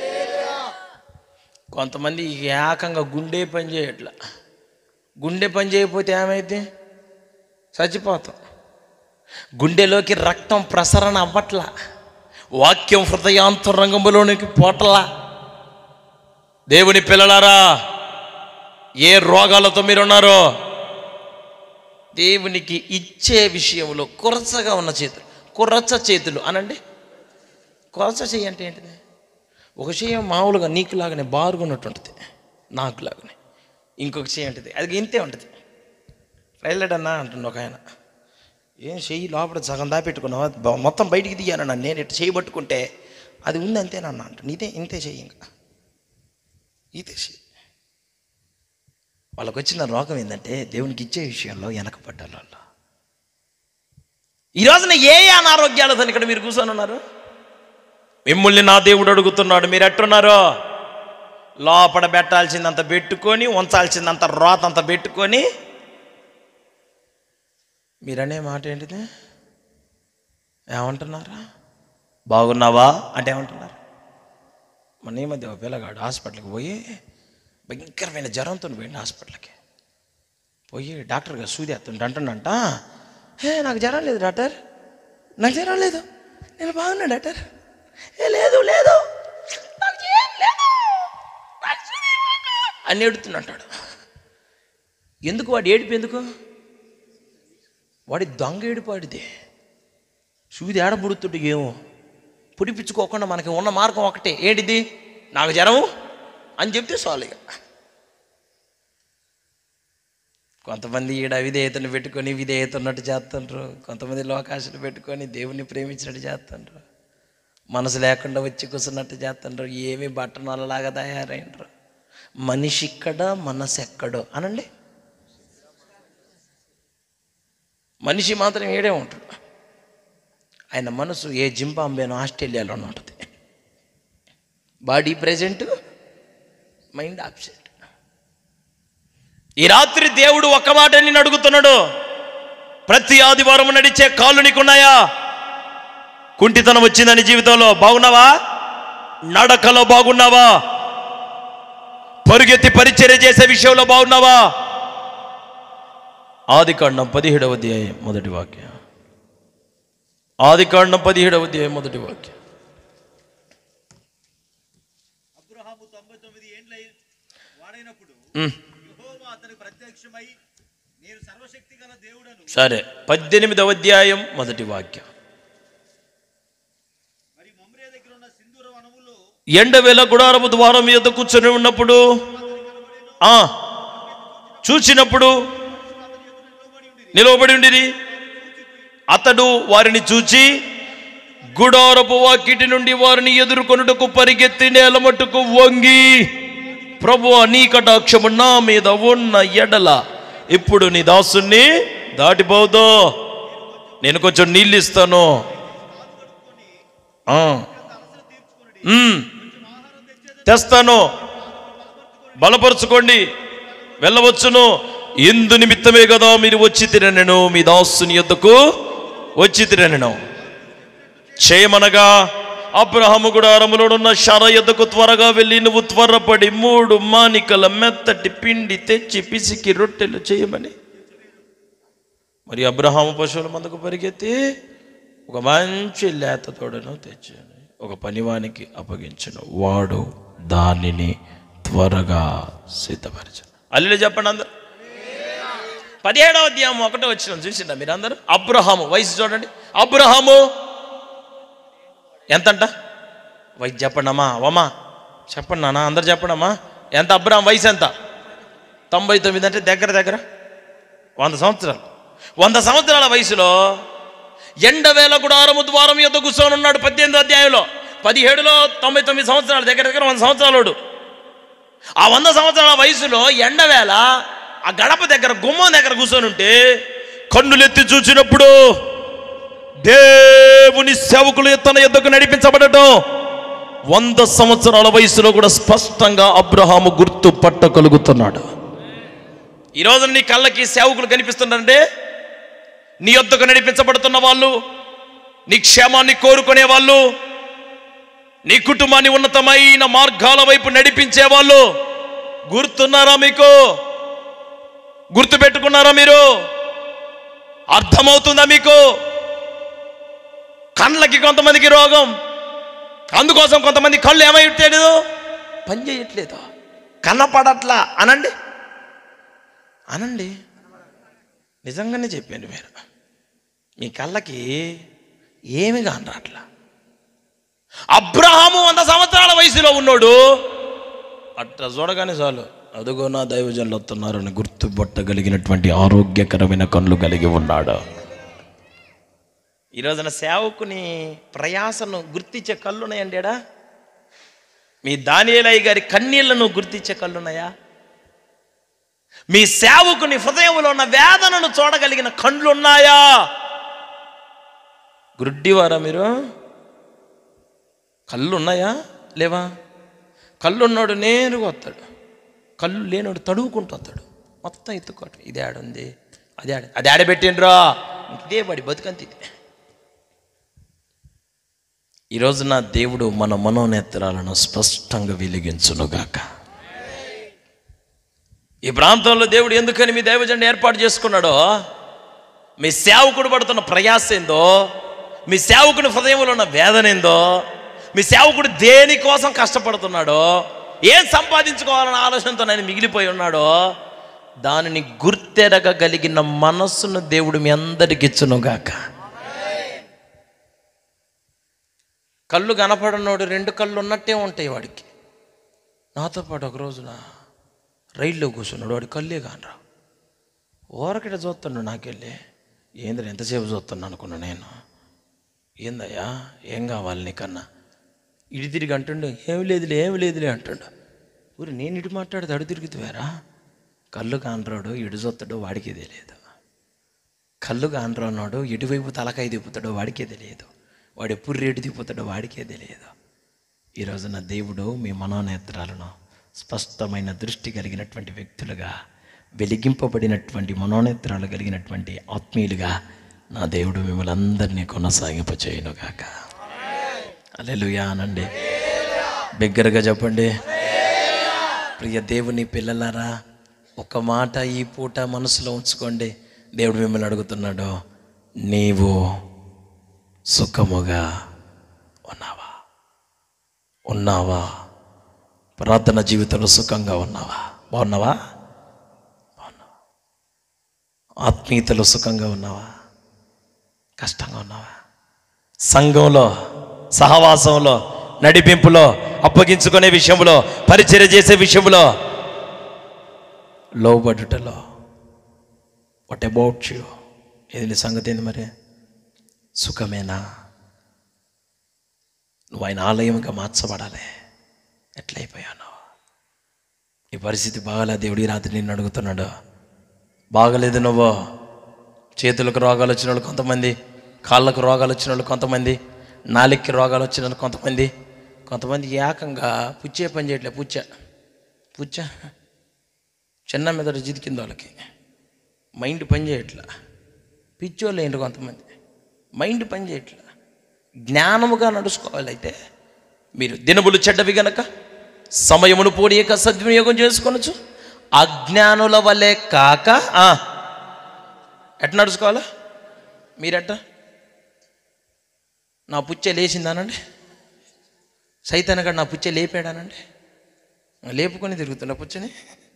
కొంతమంది ఏకంగా గుండె పని చేయట్లా గుండె పని చేయకపోతే ఏమైంది చచ్చిపోతాం గుండెలోకి రక్తం ప్రసరణ అవ్వట్లా వాక్యం హృదయాంతరంగంలోనికి పోటలా దేవుని పిల్లలారా ఏ రోగాలతో మీరున్నారో దేవునికి ఇచ్చే విషయంలో కురచగా ఉన్న చేతులు కురచ చేతులు అనండి కురచ చెయ్యి అంటే ఏంటిది ఒక చెయ్యి మామూలుగా నీకులాగానే బారుగా ఉన్నట్టు ఉంటుంది నాకులాగానే ఇంకొక చెయ్యి ఉంటుంది అది ఇంతే ఉంటుంది రైలెడ్ అన్నా అంటుండు ఒక ఆయన ఏం చెయ్యి లోపల సగం దాపెట్టుకున్నావా బ- మొత్తం బయటికి తీయానన్నా నేను ఇట్లా చేయి పట్టుకుంటే అది ఉంది అంతేనన్నా అంటాను ఇదే ఇంతే చెయ్యి ఇంకా ఇదే చెయ్యి వాళ్ళకు వచ్చిన రోగం ఏంటంటే దేవునికి ఇచ్చే విషయాల్లో వెనకపడ్డారు వాళ్ళు ఈ రోజున ఏ అనారోగ్యాలతో ఇక్కడ మీరు కూర్చొని ఉన్నారు మిమ్మల్ని నా దేవుడు అడుగుతున్నాడు మీరు ఎట్టున్నారో లోపల పెట్టాల్సిందంత పెట్టుకొని ఉంచాల్సిందంత రోత అంత పెట్టుకొని మీరనే మాట ఏంటిది ఏమంటున్నారా బాగున్నావా అంటే ఏమంటున్నారు మొన్న ఈ మధ్య ఒక పిల్లగాడు హాస్పిటల్కి పోయి భయంకరమైన జ్వరంతో పోయింది హాస్పిటల్కి పోయి డాక్టర్ గారు సూది ఎత్తుంటే అంటున్నంట హే నాకు జ్వరం లేదు డాక్టర్ నాకు జ్వరం లేదు నేను బాగున్నా డాక్టర్ ఏ లేదు లేదు నాకు ఏం లేదు నాకు సూది ఇవ్వకు." అని ఏడుతున్నట్టాడు ఎందుకు వాడు ఏడుపు ఎందుకు వాడి దొంగ ఏడుపు వాడిది సూది ఏడబుడుతుంటే ఏమో పుడిపించుకోకుండా మనకి ఉన్న మార్గం ఒకటే ఏంటిది నాకు జ్వరము అని చెప్తే చాలు ఇక కొంతమంది ఈడ విధేయతను పెట్టుకొని విధేయత ఉన్నట్టు చేస్తుండ్రు కొంతమంది లోకాశలు పెట్టుకొని దేవుణ్ణి ప్రేమించినట్టు చేస్తుండ్రు మనసు లేకుండా వచ్చి కూర్చున్నట్టు చేస్తుండ్రు ఏమి బట్టనలాగా తయారైండ్రు మనిషి ఇక్కడ మనసు ఎక్కడో అనండి మనిషి మాత్రం ఏడే ఉంటాడు ఆయన మనసు ఏ జింబాంబేనో ఆస్ట్రేలియాలోనే ఉంటుంది బాడీ ప్రజెంట్ మైండ్ ఆబ్సెంట్ ఈ రాత్రి దేవుడు ఒక్క మాట నిన్ను అడుగుతున్నాడు ప్రతి ఆదివారం నడిచే కాళ్ళు నీకున్నాయా కుంటితనం వచ్చిందని జీవితంలో బాగున్నావా నడకలో బాగున్నావా పరుగెత్తి పరిచర్య చేసే విషయంలో బాగున్నావా ఆది కాండం పదిహేడవ అధ్యాయం మొదటి వాక్యం ఆది కాండం పదిహేడవ అధ్యాయం మొదటి వాక్యం అబ్రహాము తొంభై తొమ్మిది ఏండ్ల వాడైనప్పుడు ఉమ్, యెహోవా అతనికి ప్రత్యక్షమై నేను సర్వశక్తి గల దేవుడను సరే పద్దెనిమిదవ అధ్యాయం మొదటి వాక్యం మరి మమ్రే దగ్గర ఉన్న సింధూర వనములో ఎండవేళ గుడారము ద్వారం మీద కూర్చొని ఉన్నప్పుడు ఆ చూచినప్పుడు నిలవబడి ఉండిరి అతడు వారిని చూచి గుడారపు వాకిటి నుండి వారిని ఎదుర్కొనుటకు పరిగెత్తి నేల మట్టుకు వంగి ప్రభు నీ కటాక్షము నా మీద ఉన్న ఎడల ఇప్పుడు నీ దాసుని దాటిపోదు నేను కొంచెం నీళ్ళు ఇస్తాను ఆ. ఉమ్. తెస్తాను బలపరుచుకోండి వెళ్ళవచ్చును ఇందు నిమిత్తమే కదా మీరు వచ్చి తినను మీ దాసుని యొద్దకు వచ్చి తినను చేయమనగా అబ్రహము గుడారములోనున్న శర యొద్దకు త్వరగా వెళ్ళి నువ్వు త్వరపడి మూడు మానికల మెత్తటి పిండి తెచ్చి పిసికి రొట్టెలు చేయమని మరి అబ్రహాము పశువుల మందుకు పరిగెత్తి ఒక మంచి లేత తోడను తెచ్చాను ఒక పనివానికి అప్పగించను వాడు దానిని త్వరగా సిద్ధపరిచాను అల్లుడు చెప్పండి అందరు పదిహేడవ అధ్యాయం ఒకటో వచ్చిన చూసిందా మీరు అందరు అబ్రహాము వయసు చూడండి అబ్రహాము ఎంతంట వయసు చెప్పండి అమ్మా అవమ్మా చెప్పండి నాన్న అందరు చెప్పండి అమ్మా ఎంత అబ్రహాం వయసు ఎంత తొంభై తొమ్మిది అంటే దగ్గర దగ్గర వంద సంవత్సరాలు వంద సంవత్సరాల వయసులో ఎండవేల గుడారము ద్వారం యొద్ద కూర్చొని ఉన్నాడు పద్దెనిమిది అధ్యాయంలో పదిహేడులో తొంభై తొమ్మిది సంవత్సరాలు దగ్గర దగ్గర వంద సంవత్సరాలు ఆ వంద సంవత్సరాల వయసులో ఎండవేళ ఆ గడప దగ్గర గుమ్మం దగ్గర కూర్చొని ఉంటే కన్నులెత్తి చూసినప్పుడు దేవుని సేవకులు తన యొద్దకు నడిపించబడటం వంద సంవత్సరాల వయసులో కూడా స్పష్టంగా అబ్రహాము గుర్తుపట్టగలుగుతున్నాడు ఈరోజు నీ కళ్ళకి సేవకులు కనిపిస్తున్నారంటే నీ యొద్దకు నడిపించబడుతున్న వాళ్ళు నీ క్షేమాన్ని కోరుకునే వాళ్ళు నీ కుటుంబాన్ని ఉన్నతమైన మార్గాల వైపు నడిపించే వాళ్ళు గుర్తున్నారా మీకు గుర్తు పెట్టుకున్నారా మీరు అర్థమవుతుందా మీకు కళ్ళకి కొంతమందికి రోగం అందుకోసం కొంతమంది కళ్ళు ఏమైట్లేదు పని చేయట్లేదు కనపడట్లా అనండి అనండి నిజంగానే చెప్పాను మీరు మీ కళ్ళకి ఏమి కాని రాట్లా అబ్రహాము వంద సంవత్సరాల వయసులో ఉన్నాడు అట్లా చూడగానే చాలు అదుగో నా దైవజనులు వస్తున్నారని గుర్తుపట్టగలిగినటువంటి ఆరోగ్యకరమైన కళ్ళు కలిగి ఉన్నాడు ఈ రోజున సేవకుని ప్రయాసను గుర్తించే కళ్ళున్నాయండి ఎడా మీ దానియేలయ్య గారి కన్నీళ్లను గుర్తించే కళ్ళున్నాయా మీ సేవకుని హృదయంలో ఉన్న వేదనను చూడగలిగిన కళ్ళున్నాయా గుడ్డివారా మీరు కళ్ళు ఉన్నాయా లేవా కళ్ళు ఉన్నోడు నేరుగా వస్తాడు కళ్ళు లేనోడు తడువుకుంటూ వస్తాడు మొత్తం ఎత్తుకోవటం ఇది ఆడుంది అది ఆడ అది ఆడబెట్టిండ్రా ఇదే పడి బతుకంతి ఇది ఈరోజు నా దేవుడు మన మనోనేత్రాలను స్పష్టంగా వెలిగించునుగాక ఈ ప్రాంతంలో దేవుడు ఎందుకని మీ దైవజండి ఏర్పాటు చేసుకున్నాడో మీ సేవకుడు పడుతున్న ప్రయాస ఏందో మీ సేవకుడి హృదయంలో ఉన్న వేదన ఏందో మీ సేవకుడు దేనికోసం కష్టపడుతున్నాడో ఏం సంపాదించుకోవాలన్న ఆలోచనతో నేను మిగిలిపోయి ఉన్నాడో దానిని గుర్తెరగగలిగిన మనస్సును దేవుడు మీ అందరికి ఇచ్చునుగాక కళ్ళు కనపడనోడు రెండు కళ్ళు ఉన్నట్టే ఉంటాయి వాడికి నాతో పాటు ఒక రోజున రైల్లో కూర్చున్నాడు వాడి కళ్ళే కానరా ఓరకిట చూస్తున్నాడు నాకెళ్ళి ఏంద్ర ఎంతసేపు చూస్తున్నా అనుకున్నా నేను ఏందయ్యా ఏం కావాలి నీకన్నా ఇటు తిరిగి అంటుండు ఏమి లేదులే ఏమి లేదులే అంటుండు ఊరి నేను ఇటు మాట్లాడితే అడు తిరుగుతువేరా కళ్ళు కానరాడు ఇటు చూస్తాడో వాడికి తెలియదు కళ్ళు కానరాన్నాడు ఎటువైపు తలకాయ తిప్పుతాడో వాడికే తెలియదు వాడు ఎప్పుడు రేటు తిప్పుతాడో వాడికే తెలియదు ఈరోజు నా దేవుడు మీ మనోనేత్రాలను స్పష్టమైన దృష్టి కలిగినటువంటి వ్యక్తులుగా వెలిగింపబడినటువంటి మనోనేత్రాలు కలిగినటువంటి ఆత్మీయులుగా నా దేవుడు మిమ్మల్ని అందరినీ కొనసాగింప చేయనుగాక అలెలుయా అనండి బిగ్గరగా చెప్పండి ప్రియ దేవుని పిల్లలారా ఒక మాట ఈ పూట మనసులో ఉంచుకోండి దేవుడు మిమ్మల్ని అడుగుతున్నాడు నీవు సుఖముగా ఉన్నావా ఉన్నావా ప్రార్థన జీవితంలో సుఖంగా ఉన్నావా బాగున్నావా బాగున్నావా ఆత్మీయతలో సుఖంగా ఉన్నావా కష్టంగా ఉన్నావా సంఘంలో సహవాసంలో నడిపింపులో అప్పగించుకునే విషయంలో పరిచర్య చేసే విషయంలో లోబడుటలో వాట్ అబౌట్ యూ ఇది నీ సంగతి ఏంది మరి సుఖమేనా నువ్వు ఆయన ఆలయంగా మార్చబడాలి ఎట్లయిపోయాను ఈ పరిస్థితి బాగాలే దేవుడి రాత్రి నిన్ను అడుగుతున్నాడు బాగలేదు నువ్వు చేతులకు రోగాలు వచ్చిన వాళ్ళు కొంతమంది కాళ్ళకు రోగాలు వచ్చిన వాళ్ళు కొంతమంది నాలికి రోగాలు వచ్చిన వాళ్ళు కొంతమంది కొంతమంది ఏకంగా పుచ్చే పని చేయట్లే పుచ్చ పుచ్చ చిన్న మెదడు జిదికింది వాళ్ళకి మైండ్ పని చేయట్లా పిచ్చోళ్ళు ఏంటి కొంతమంది మైండ్ పని చేయట్లా జ్ఞానముగా నడుచుకోవాలి అయితే మీరు దినములు చెడ్డవి గనక సమయమును పోనీయక సద్వినియోగం చేసుకొనొచ్చు అజ్ఞానుల వలె కాక ఆ, ఎట్లా నడుచుకోవాలా మీరెట్ట నా పుచ్చే లేచిందానండి సైతాన్ గడు నా పుచ్చే లేపాడానండి లేపుకొని తిరుగుతున్నా పుచ్చని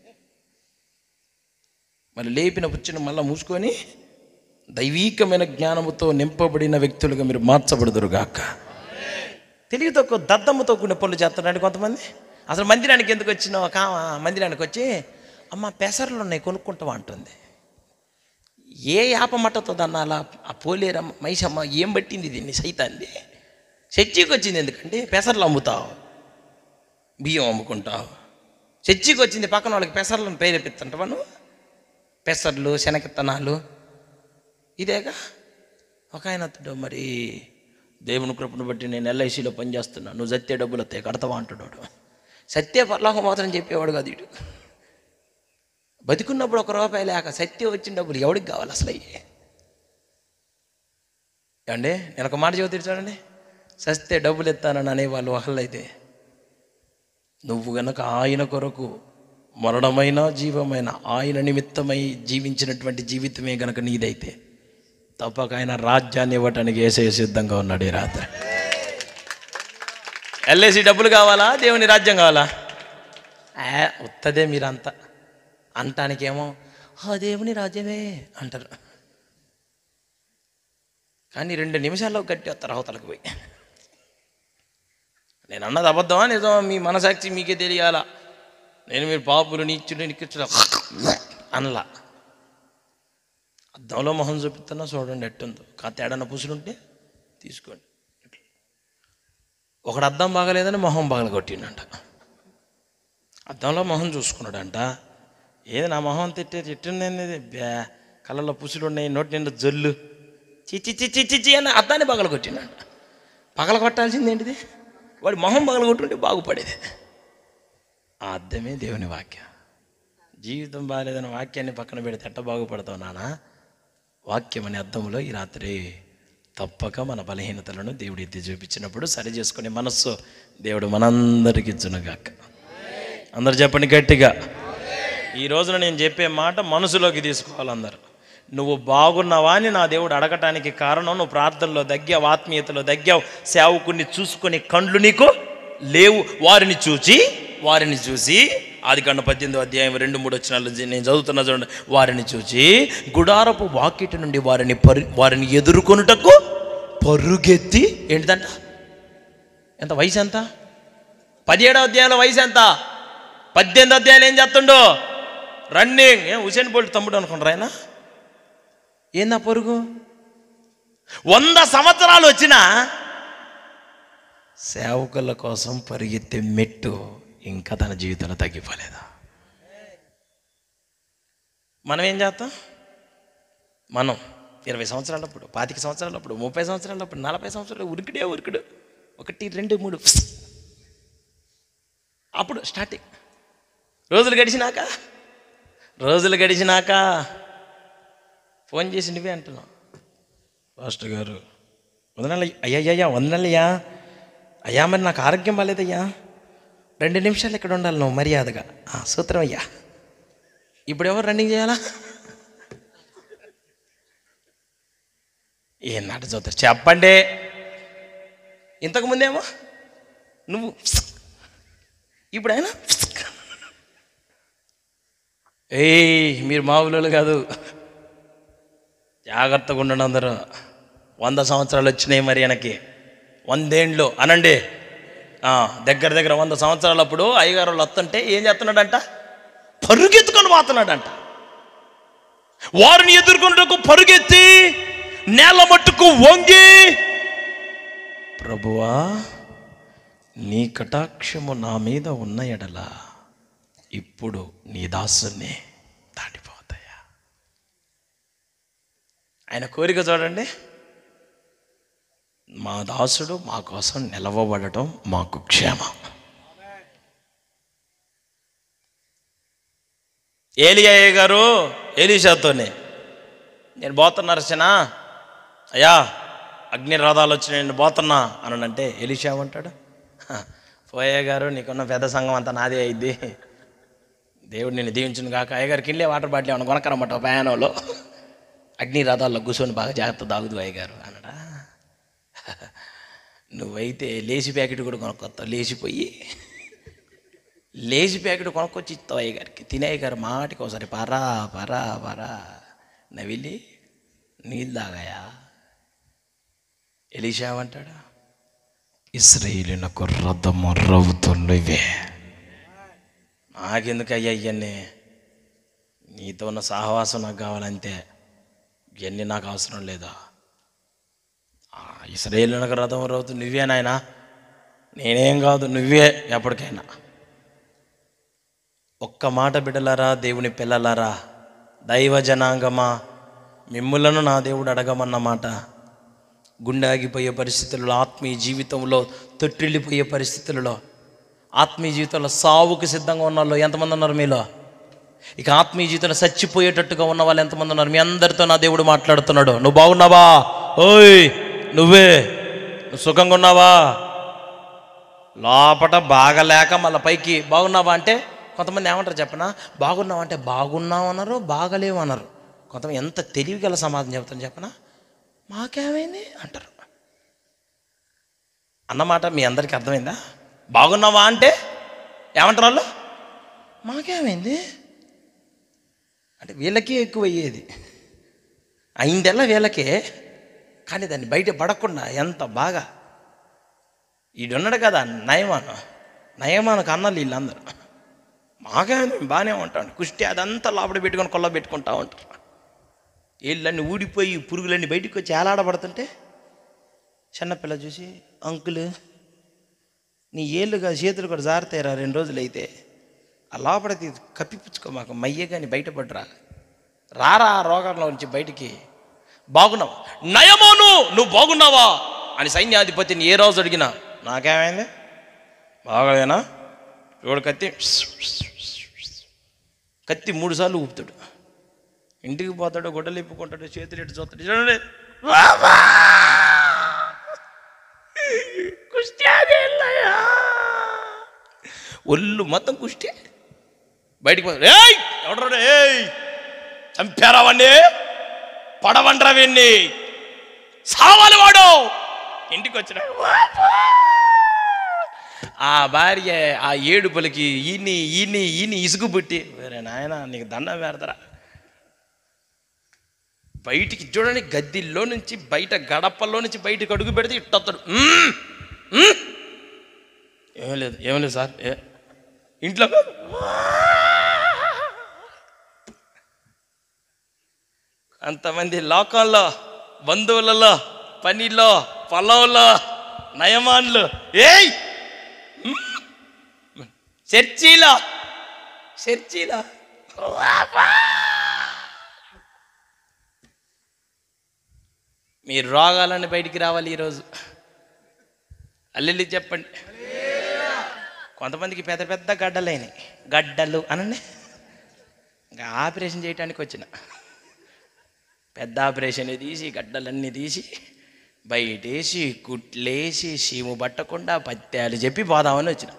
మరి లేపిన పుచ్చని మళ్ళీ మూసుకొని దైవీకమైన జ్ఞానముతో నింపబడిన వ్యక్తులుగా మీరు మార్చబడుదురుగాక తెలివి తక్కువ దద్దమ్మతో కూడిన పనులు చేస్తున్నాడు కొంతమంది అసలు మందిరానికి ఎందుకు వచ్చినావు కావా మందిరానికి వచ్చి అమ్మ పెసర్లు ఉన్నాయి కొనుక్కుంటావా అంటుంది ఏ యాపమట్టతో దాన్ని అలా ఆ పోలేరమ్మ మైసమ్మ ఏం పట్టింది దీన్ని సైతాంది చర్చికి వచ్చింది ఎందుకంటే పెసర్లు అమ్ముతావు బియ్యం అమ్ముకుంటావు చర్చికి వచ్చింది పక్కన వాళ్ళకి పెసర్లను ప్రేరేపిస్తుంటావా నువ్వు పెసర్లు శనగిత్తనాలు ఇదేగా ఒక ఆయన అతడు మరి దేవుని కృపను బట్టి నేను ఎల్ఐసిలో పనిచేస్తున్నా నువ్వు సత్య డబ్బులు వస్తాయి కడతావా అంటాడు వాడు. సత్య పర్లోకం మాత్రం చెప్పేవాడు కాదు ఇటు బతికున్నప్పుడు ఒక రూపాయి లేక సత్య వచ్చిన డబ్బులు ఎవడికి కావాలి అసలు అయ్యి ఏమండి నేను ఒక మాట చెబుతాడు చూడండి సస్తే డబ్బులు ఎత్తానని అనేవాళ్ళు ఒకళ్ళైతే నువ్వు గనక ఆయన కొరకు మరణమైన జీవమైన ఆయన నిమిత్తమై జీవించినటువంటి జీవితమే గనక నీదైతే తప్పక ఆయన రాజ్యాన్ని ఇవ్వటానికి ఏసే సిద్ధంగా ఉన్నాడు ఈ రాత్రి ఎల్ఐసి డబ్బులు కావాలా దేవుని రాజ్యం కావాలా ఆ, ఉత్తదే మీరంతా అంటానికేమో ఆ దేవుని రాజ్యమే అంటారు కానీ రెండు నిమిషాల్లో గట్టి వస్తారు అవతలకు పోయి నేను అన్నది అబద్ధమా నిజమా మీ మనసాక్షి మీకే తెలియాలా నేను మీరు పాపులు నీచుడు నిక్కించడం అనలా అద్దంలో మొహం చూపిస్తున్నా చూడండి ఎట్టుందో కాస్త ఏడన్నా పుసులుంటే తీసుకోండి ఒకడు అద్దం బాగలేదని మొహం బాగలు కొట్టిండంట అద్దంలో మొహం చూసుకున్నాడంట ఏది నా మొహం తిట్టే తిట్టుంది బ్యా కళ్ళలో పుసులు ఉన్నాయి నోటి నిండా జొల్లు చిచ్చి చిచ్చి చిచ్చి అని అద్దాన్ని పగల కొట్టినాడు పగల కొట్టాల్సింది ఏంటిది వాడి మొహం పగల కొట్టుంటే బాగుపడేది ఆ అద్దమే దేవుని వాక్యం జీవితం బాగాలేదని వాక్యాన్ని పక్కన పెడితే ఎట్ట బాగుపడతావు నానా వాక్యం అనే అర్థంలో ఈ రాత్రి తప్పక మన బలహీనతలను దేవుడు ఎత్తి చూపించినప్పుడు సరి చేసుకునే మనస్సు దేవుడు మనందరికి ఇచ్చునుగాక అందరు చెప్పండి గట్టిగా ఈ రోజున నేను చెప్పే మాట మనసులోకి తీసుకోవాలి అందరు నువ్వు బాగున్నావా అని నా దేవుడు అడగటానికి కారణం నువ్వు ప్రార్థనలో దగ్గావు ఆత్మీయతలో దగ్గావు సేవకుని చూసుకునే కండ్లు నీకు లేవు వారిని చూచి వారిని చూసి ఆది కండ పద్దెనిమిది అధ్యాయం రెండు మూడు వచ్చిన నేను చదువుతున్నా చూడండి వారిని చూచి గుడారపు వాకిటి నుండి వారిని పరి వారిని ఎదుర్కొనుటకు పరుగెత్తి ఏంటిదంట ఎంత వయసు ఎంత పదిహేడో అధ్యాయంలో వయసు ఎంత పద్దెనిమిది అధ్యాయులు ఏం చేస్తుండో రన్నింగ్ ఏం హుసేన్ బోల్ట్ తమ్ముడు అనుకుంటారు ఆయన ఏందా పొరుగు వంద సంవత్సరాలు వచ్చినా సేవకుల కోసం పరిగెత్తే మెట్టు ఇంకా తన జీవితంలో తగ్గిపోలేదా మనం ఏం చేస్తాం మనం ఇరవై సంవత్సరాలప్పుడు పాతిక సంవత్సరాలప్పుడు ముప్పై సంవత్సరాలప్పుడు నలభై సంవత్సరాలు ఉరికిడే ఉరికిడు ఒకటి రెండు మూడు అప్పుడు స్టార్టింగ్ రోజులు గడిచినాక రోజులు గడిచినాక ఫోన్ చేసి నువ్వే అంటున్నావు పాస్టర్ గారు వందనాలు అయ్యా అయ్యా వందనాలయ్యా అయ్యా మరి నాకు ఆరోగ్యం బాగాలేదయ్యా రెండు నిమిషాలు ఇక్కడ ఉండాలి నువ్వు మర్యాదగా "ఆ, సూత్రం అయ్యా ఇప్పుడు ఎవరు రన్నింగ్ చేయాలా ఏం నాట చూస్తారు చెప్పండి ఇంతకు ముందేమో నువ్వు ఇప్పుడు ఆయన ఏయ్ మీరు మామూలు కాదు జాగ్రత్తగా ఉండండి అందరూ వంద సంవత్సరాలు వచ్చినాయి మరి వెనక్కి వందేండ్లు అనండి ఆ, దగ్గర దగ్గర వంద సంవత్సరాలప్పుడు అయ్యగారు వాళ్ళు వస్తుంటే ఏం చేస్తున్నాడంట పరుగెత్తుకొని పోతున్నాడంట వారిని ఎదుర్కొంటకు పరుగెత్తి నేల మట్టుకు వంగి ప్రభువా నీ కటాక్షము నా మీద ఉన్న ఎడల ఇప్పుడు నీ దాసుని దాటిపోతాయా ఆయన కోరిక చూడండి మా దాసుడు మా కోసం నిలవబడటం మాకు క్షేమం ఏలియా గారు ఏలీషాతోనే నేను పోతున్నా రచన అయ్యా అగ్ని రథాలు వచ్చి నేను పోతున్నా అని అంటే ఎలిషా ఏమంటాడు "హ, పోయే గారు నీకున్న పెద్ద సంఘం అంతా నాదే అయింది దేవుడు నిన్ను దీవించును కాక అయ్యగారికి ఇల్లే వాటర్ బాటిల్ ఏమన్నా కొనకరమ్మట ప్రయాణంలో అగ్ని రథాల్లో కూర్చొని బాగా జాగ్రత్త తాగుదు అయ్యగారు అన్నడా నువ్వైతే లేచి ప్యాకెట్ కూడా కొనుక్కొస్తావు లేచిపోయి లేచి ప్యాకెట్ కొనుక్కొచ్చి ఇస్తావు అయ్యగారికి తినే గారు మాటికి ఒకసారి పరా పరా పరా నవిలి నీళ్ళు తాగాయా ఎలిషావంటాడా ఇస్రాయిలినకు రథము రవ్వుతున్నవే నాకెందుకు అయ్యా ఇవన్నీ నీతో ఉన్న సహవాసం నాకు కావాలంతే ఇవన్నీ నాకు అవసరం లేదా ఇస్రాయేలునకు రథం రవ్వుతు నువ్వే నాయనా నేనేం కాదు నువ్వే ఎప్పటికైనా ఒక్క మాట బిడ్డలారా దేవుని పిల్లలారా దైవ జనాంగమా మిమ్ములను నా దేవుడు అడగమన్న మాట గుండె ఆగిపోయే పరిస్థితులలో ఆత్మీయ జీవితంలో తొట్టిల్లిపోయే పరిస్థితులలో ఆత్మీయ జీవితంలో సావుకు సిద్ధంగా ఉన్న వాళ్ళు ఎంతమంది ఉన్నారు మీలో ఇక ఆత్మీయ జీవితంలో చచ్చిపోయేటట్టుగా ఉన్న వాళ్ళు ఎంతమంది ఉన్నారు మీ అందరితో నా దేవుడు మాట్లాడుతున్నాడు నువ్వు బాగున్నావా ఓయ్ నువ్వే నువ్వు సుఖంగా ఉన్నావా లోపట బాగలేక మళ్ళీ పైకి బాగున్నావా అంటే కొంతమంది ఏమంటారు చెప్పనా బాగున్నావా అంటే బాగున్నావు అన్నారు బాగలేవు అన్నారు కొంతమంది ఎంత తెలివి గల సమాధానం చెప్తాను చెప్పనా మాకేమైంది అంటారు అన్నమాట మీ అందరికీ అర్థమైందా బాగున్నావా అంటే ఏమంటారు వాళ్ళు మాకేమైంది అంటే వీళ్ళకి ఎక్కువ అయ్యేది అయిందెల్లా వీళ్ళకే కానీ దాన్ని బయట పడకుండా ఎంత బాగా ఈడున్నాడు కదా నయమాను నయమానకు అన్నలు వీళ్ళందరూ మాకే మేము బాగానే ఉంటాం కుష్టి అదంతా లోపల పెట్టుకొని కొల్ల పెట్టుకుంటా ఉంటారు వీళ్ళన్నీ ఊడిపోయి పురుగులన్నీ బయటికి వచ్చి ఏలాడబడుతుంటే చిన్నపిల్ల చూసి అంకుల్ నీ ఏళ్ళు కాదు చేతులు కూడా జారుతాయిరా రెండు రోజులు అయితే ఆ లోపలిది కప్పిపుచ్చుకో మాకు మయ్యే కానీ బయటపడరా రారా ఆ రోగంలో నుంచి బయటికి బాగున్నావు నయమోను నువ్వు బాగున్నావా అని సైన్యాధిపతిని ఏ రోజు అడిగినా నాకేమైంది బాగలేనా చూడు కత్తి కత్తి మూడు సార్లు ఊపుతాడు ఇంటికి పోతాడు గొడ్డలు ఇప్పుకుంటాడు చేతులు ఎట్టు చూస్తాడు చూడండి బాబా! కుస్తీ ఆడేళ్ళయ్యా. ఒళ్ళు మొత్తం కుష్టి బయటికి పో ఏయ్ ఎవడరాడు ఏయ్ చంపారా వాణ్ణి పడవండ్రా వీణ్ణి సావాలి వాడు ఇంటికి వచ్చిన ఆ భార్య ఆ ఏడుపులకి ఈని ఈని ఈని ఇసుగు పుట్టి వేరే నాయన నీకు దండం పెడతారా బయటికి చూడండి గద్దిల్లో నుంచి బయట గడపల్లో నుంచి బయటకు అడుగు పెడితే ఇట్టొస్తాడు "మ్మ్, మ్మ్." ఏం లేదు ఏం లేదు సార్ ఏ ఇంట్లో అంతమంది లోకంలో బంధువులలో పనిలో పొలంలో నయమాన్లు ఏయ్ మ్మ్. చర్చిలో చర్చిలో మీ రోగాలని బయటికి రావాలి ఈరోజు అల్లెల్లి చెప్పండి కొంతమందికి పెద్ద పెద్ద గడ్డలైనాయి గడ్డలు అనండి ఇంకా ఆపరేషన్ చేయడానికి వచ్చిన పెద్ద ఆపరేషన్ తీసి గడ్డలన్నీ తీసి బయటేసి కుట్లేసి సీము పట్టకుండా పత్యాలు చెప్పి పోదామని వచ్చిన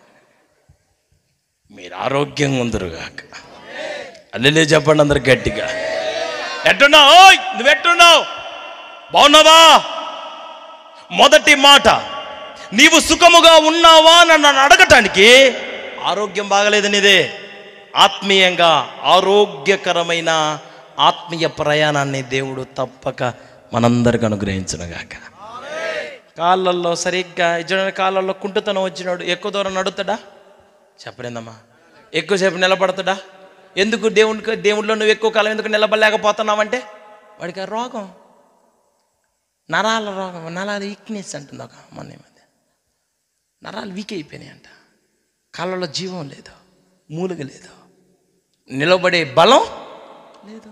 మీరు ఆరోగ్యంగా ఉందరుగాక అల్లెలే చెప్పండి అందరు గట్టిగా ఎట్టున్నావు ఓయ్ నువ్వు ఎట్టున్నావు బాగున్నావా మొదటి మాట నీవు సుఖముగా ఉన్నావా అని నన్ను అడగటానికి ఆరోగ్యం బాగలేదు నీదే ఆత్మీయంగా ఆరోగ్యకరమైన ఆత్మీయ ప్రయాణాన్ని దేవుడు తప్పక మనందరికి అనుగ్రహించునుగాక కాళ్ళల్లో సరిగ్గా ఇచ్చిన కాళ్ళల్లో కుంటుతనం వచ్చినాడు ఎక్కువ దూరం నడుతాడా చెప్పలేదమ్మా ఎక్కువసేపు నిలబడతాడా ఎందుకు దేవునికి దేవుడిలో నువ్వు ఎక్కువ కాలం ఎందుకు నిలబడలేకపోతున్నావంటే వాడికి ఆ రోగం నరాల రోగం నరాల వీక్నెస్ అంటుంది ఒక మొన్న ఈ మధ్య నరాలు వీక్ అయిపోయినాయి అంట కాళ్ళలో జీవం లేదు మూలుగ లేదు నిలబడే బలం లేదు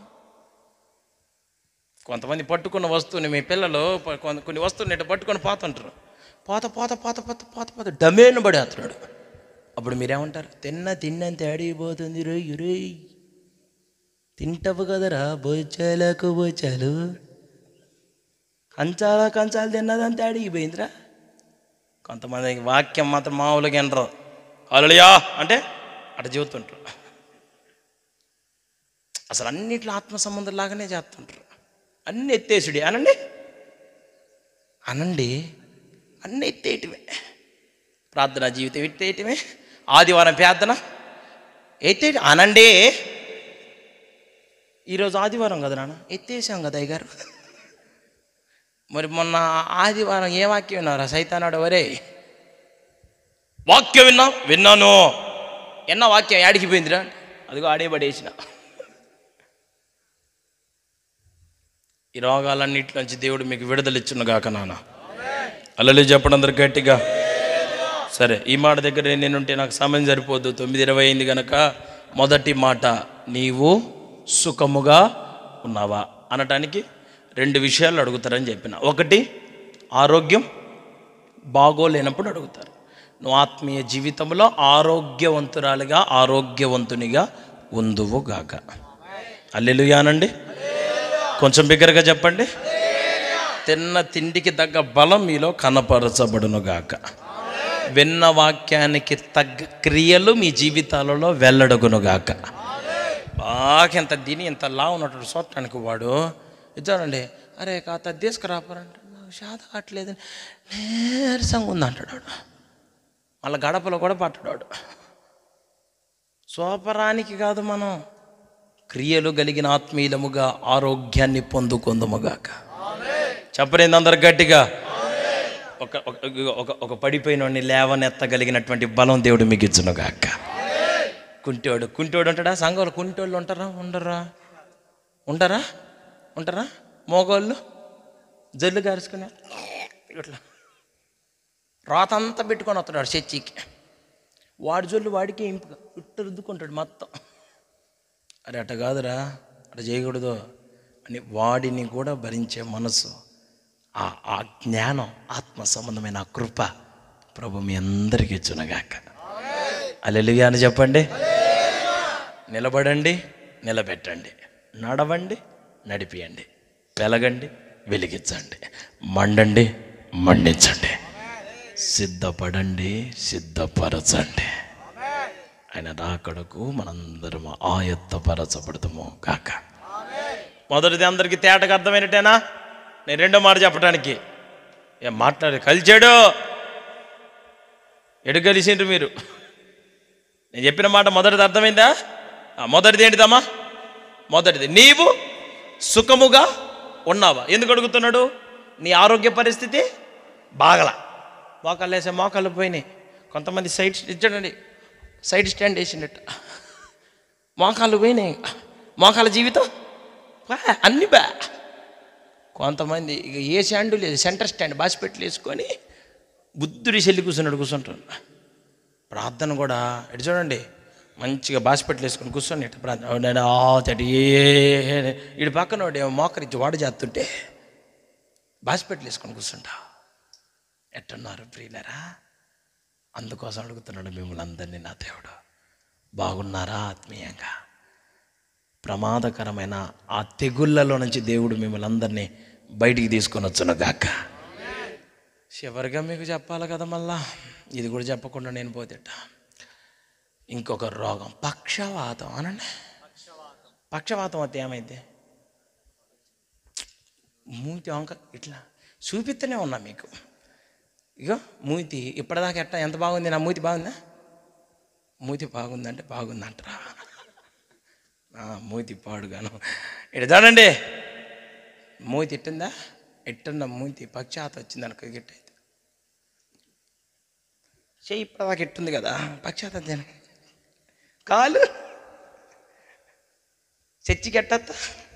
కొంతమంది పట్టుకున్న వస్తువుని మీ పిల్లలు ప- కొంత- కొన్ని వస్తువుని ఇట్లా పట్టుకొని పోతుంటారు పోత పోత పోత పోత పోత పోత డమేను పడేస్తున్నాడు అప్పుడు మీరేమంటారు తిన్న తిన్నంత ఆడిపోతుంది రోయ్ రోయ్ తింటవు కదరా బొచ్చాలకు బొచ్చాలు కంచాల కంచాలు తిన్నదంతా అడిగిపోయిందిరా కొంతమందికి వాక్యం మాత్రం మామూలుగా వినరు అలలియా అంటే అట చెబుతుంటారు అసలు అన్నిట్లో ఆత్మ సంబంధం లాగానే చేస్తుంటారు అన్ని ఎత్తేసుడి అనండి అనండి అన్ని ఎత్తేయటమే ప్రార్థన జీవితం ఎత్తేయటమే ఆదివారం ప్రార్థన ఎత్తే అనండి ఈరోజు ఆదివారం కదా నాన్న ఎత్తేసాం కదా అయ్యగారు మరి మొన్న ఆదివారం ఏ వాక్యం విన్నారా సైతానాడు వరే వాక్యం విన్నా విన్నాను ఎన్న వాక్యం యాడికి పోయిందిరా అదిగో ఆడే పడేసిన ఈ రోగాలన్నింటిలోంచి దేవుడు మీకు విడుదల ఇచ్చునుగాక నాన్న అల్లలు చెప్పడం అందరు గట్టిగా సరే ఈ మాట దగ్గర నేనుంటే నాకు సమయం సరిపోద్దు తొమ్మిది ఇరవై అయింది కనుక మొదటి మాట నీవు సుఖముగా ఉన్నావా అనటానికి రెండు విషయాలు అడుగుతారని చెప్పిన ఒకటి ఆరోగ్యం బాగోలేనప్పుడు అడుగుతారు నువ్వు ఆత్మీయ జీవితంలో ఆరోగ్యవంతురాలుగా ఆరోగ్యవంతునిగా ఉందువు గాక అల్లెలుయానండి కొంచెం బిగ్గరగా చెప్పండి తిన్న తిండికి తగ్గ బలం మీలో కనపరచబడును గాక విన్న వాక్యానికి తగ్గ క్రియలు మీ జీవితాలలో వెల్లడగును గాక బాగా ఇంత తిని ఇంత లా ఉన్నట్టు చూడటానికి వాడు ఇచ్చాడండి అరే కాత తీసుకురాపరంటే నాకు శాత కావట్లేదని నీరసంగా ఉంది అంటాడు వాడు. మళ్ళీ గడపలో కూడా పట్టడాడు సోపరానికి కాదు మనం క్రియలు కలిగిన ఆత్మీయులముగా ఆరోగ్యాన్ని పొందుకుందముగాక చెప్పలేదు అందరు గట్టిగా ఒక ఒక- ఒక ఒక పడిపోయిన వాడిని లేవనెత్తగలిగినటువంటి బలం దేవుడు మీకు ఇచ్చునుగాక కుంటోడు కుంటోడు ఉంటాడా సంఘంలో కుంటోళ్ళు ఉంటారా ఉండరా ఉంటారా ఉంటారా మోగోళ్ళు జల్లు గారుచుకునే ఇట్లా రాతంతా పెట్టుకొని వస్తున్నాడు చర్చికి వాడి జొల్లు వాడికే ఇంపుగా చుట్టూ రుద్దుకుంటాడు మొత్తం అరే అట్ట కాదురా అట్ట చేయకూడదు అని వాడిని కూడా భరించే మనసు ఆ ఆ జ్ఞానం ఆత్మ సంబంధమైన ఆ కృప ప్రభు మీ అందరికీ ఇచ్చునగాక అల్లెలుగా అని చెప్పండి నిలబడండి నిలబెట్టండి నడవండి నడిపియండి వెలగండి వెలిగించండి మండండి మండించండి సిద్ధపడండి సిద్ధపరచండి ఆయన రాకడకు మనందరం ఆయత్తపరచబడతాము కాక మొదటిది అందరికీ తేటకు అర్థమైనట్టేనా నేను రెండో మాట చెప్పడానికి ఏం మాట్లాడి కలిచాడు ఎడు కలిసిండ్రు మీరు నేను చెప్పిన మాట మొదటిది అర్థమైందా ఆ, మొదటిది ఏంటిదమ్మా మొదటిది నీవు సుఖముగా ఉన్నావా ఎందుకు అడుగుతున్నాడు నీ ఆరోగ్య పరిస్థితి బాగలా మోకాళ్ళు వేసే మోకాళ్ళు పోయినాయి కొంతమంది సైడ్ ఇచ్చాడండి సైడ్ స్టాండ్ వేసినట్టు మోకాళ్ళు పోయినాయి మోకాళ్ళ జీవితం బా, అన్ని బా కొంతమంది ఇక ఏ స్టాండు లేదు సెంటర్ స్టాండ్ బాసిపెట్లు వేసుకొని బుద్ధుడి చెల్లి కూర్చున్నాడు కూర్చుంటాడు ప్రార్థన కూడా ఇటు చూడండి మంచిగా బాసిపెట్లు వేసుకొని కూర్చొని ఇటు ప్రార్థన నేను ఆ తటి ఏ ఇటు పక్కన వాడు ఏమో మోకరించి వాడు చేస్తుంటే బాసిపెట్లు వేసుకొని కూర్చుంటా ఎట్టున్నారు ప్రియులరా అందుకోసం అడుగుతున్నాడు మిమ్మల్ని అందరినీ నా దేవుడు బాగున్నారా ఆత్మీయంగా ప్రమాదకరమైన ఆ తెగుళ్ళలో నుంచి దేవుడు మిమ్మల్ని అందరినీ బయటికి తీసుకొని వచ్చును గాక చివరిగా మీకు చెప్పాలి కదా మళ్ళా ఇది కూడా చెప్పకుండా నేను పోతేట ఇంకొక రోగం పక్షవాతం అనండి పక్షవాతం వస్తే ఏమైంది మూతి వంక ఇట్లా చూపిస్తూనే ఉన్నా మీకు ఇగో మూతి ఇప్పటిదాకా ఎట్టా ఎంత బాగుంది నా మూతి బాగుందా మూతి బాగుందంటే బాగుందంటారా ఆ, మూతి పాడుగాను ఇటు చూడండి మూతి ఇట్టిందా ఇట్టున్న మూతి పక్షాత వచ్చింది అనుకో గిట్టయితే చెయ్యి ఇప్పటిదాకా ఇట్టుంది కదా పక్షాత దేనికి కాలు చచ్చికి ఎట్టత్తా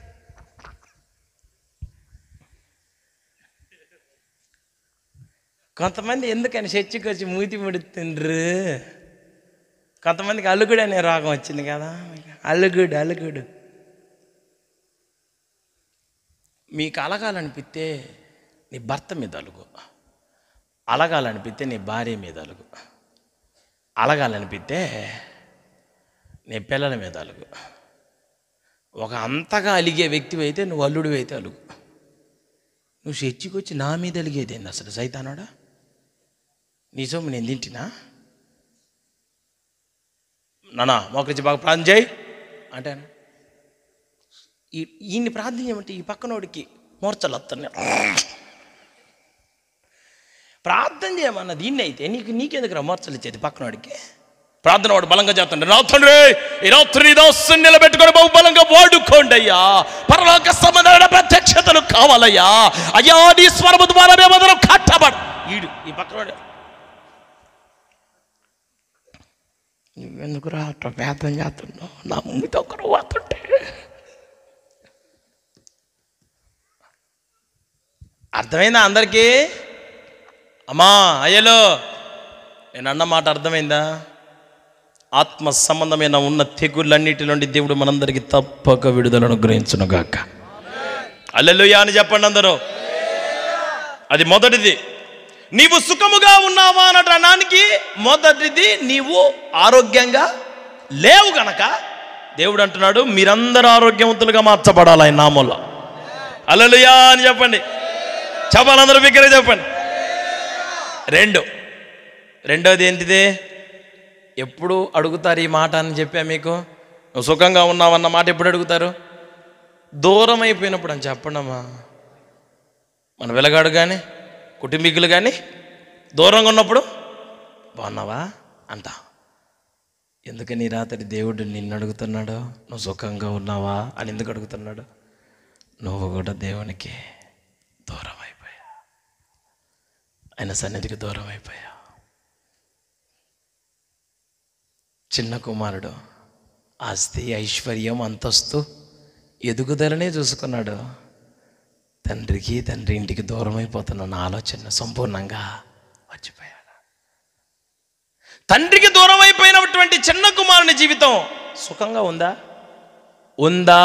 కొంతమంది ఎందుకని చర్చికి వచ్చి మూతి ముడుతుండ్రు కొంతమందికి అలుగుడు అనే రోగం వచ్చింది కదా అలుగుడు అలుగుడు మీకు అలగాలనిపిస్తే నీ భర్త మీద అలుగు అలగాలనిపిస్తే నీ భార్య మీద అలుగు అలగాలనిపిస్తే నీ పిల్లల మీద అలుగు ఒక అంతగా అలిగే వ్యక్తివి అయితే నువ్వు అల్లుడివి అయితే అలుగు నువ్వు చర్చికి వచ్చి నా మీద అలిగేదేంది అసలు సైతానోడా నీ సొమ్ము నేను తింటినా నానా మోకరించి బాగా ప్రార్థన చేయి అంటే ఈ ఈయన్ని ప్రార్థన చేయమంటే ఈ పక్కనోడికి మూర్చలు వస్తున్నాయి ప్రార్థన చేయమన్న దీన్ని అయితే నీకు నీకెందుకు మూర్చలు ఇచ్చేది పక్కనోడికి ప్రార్థన వాడు బలంగా చేస్తుండే నా తండ్రి ఈ రాత్రి దాసుని నిలబెట్టుకొని బహు బలంగా వాడుకోండి అయ్యా పరలోక సంబంధమైన ప్రత్యక్షతలు కావాలయ్యా అయ్యా నీ స్వరము ద్వారా మేమందరం కట్టబడు ఈడు ఈ పక్కనోడు నువ్వెందుకు రా అట్లా వేదం చేస్తున్నావు నా ముందు ఒకరు పోతుంటే అర్థమైందా అందరికీ అమ్మా అయ్యలో నేను అన్న మాట అర్థమైందా ఆత్మ సంబంధమైన ఉన్న తెగుళ్ళన్నిటి నుండి దేవుడు మనందరికీ తప్పక విడుదలను గ్రహించును గాక అల్లెలుయా అని చెప్పండి అందరూ అది మొదటిది నీవు సుఖముగా ఉన్నావా అనడానికి మొదటిది నీవు ఆరోగ్యంగా లేవు గనక దేవుడు అంటున్నాడు మీరందరూ ఆరోగ్యవంతులుగా మార్చబడాలి ఆయన నామంలో అల్లెలుయా అని చెప్పండి చెప్పాలందరూ బిగ్గర చెప్పండి రెండు రెండోది ఏంటిది ఎప్పుడు అడుగుతారు ఈ మాట అని చెప్పా మీకు నువ్వు సుఖంగా ఉన్నావన్న మాట ఎప్పుడు అడుగుతారు దూరం అయిపోయినప్పుడు అని చెప్పండమ్మా మన వెలగాడు కానీ కుటుంబీకులు కానీ దూరంగా ఉన్నప్పుడు బాగున్నావా అంట ఎందుకని రాత్రి దేవుడు నిన్ను అడుగుతున్నాడు నువ్వు సుఖంగా ఉన్నావా అని ఎందుకు అడుగుతున్నాడు నువ్వు కూడా దేవునికి దూరం అయిపోయా ఆయన సన్నిధికి దూరం అయిపోయా చిన్న కుమారుడు ఆస్తి ఐశ్వర్యం అంతస్తు ఎదుగుదలనే చూసుకున్నాడు తండ్రికి తండ్రి ఇంటికి దూరం అయిపోతున్న నా ఆలోచన సంపూర్ణంగా మర్చిపోయాడు తండ్రికి దూరం అయిపోయినటువంటి చిన్న కుమారుని జీవితం సుఖంగా ఉందా ఉందా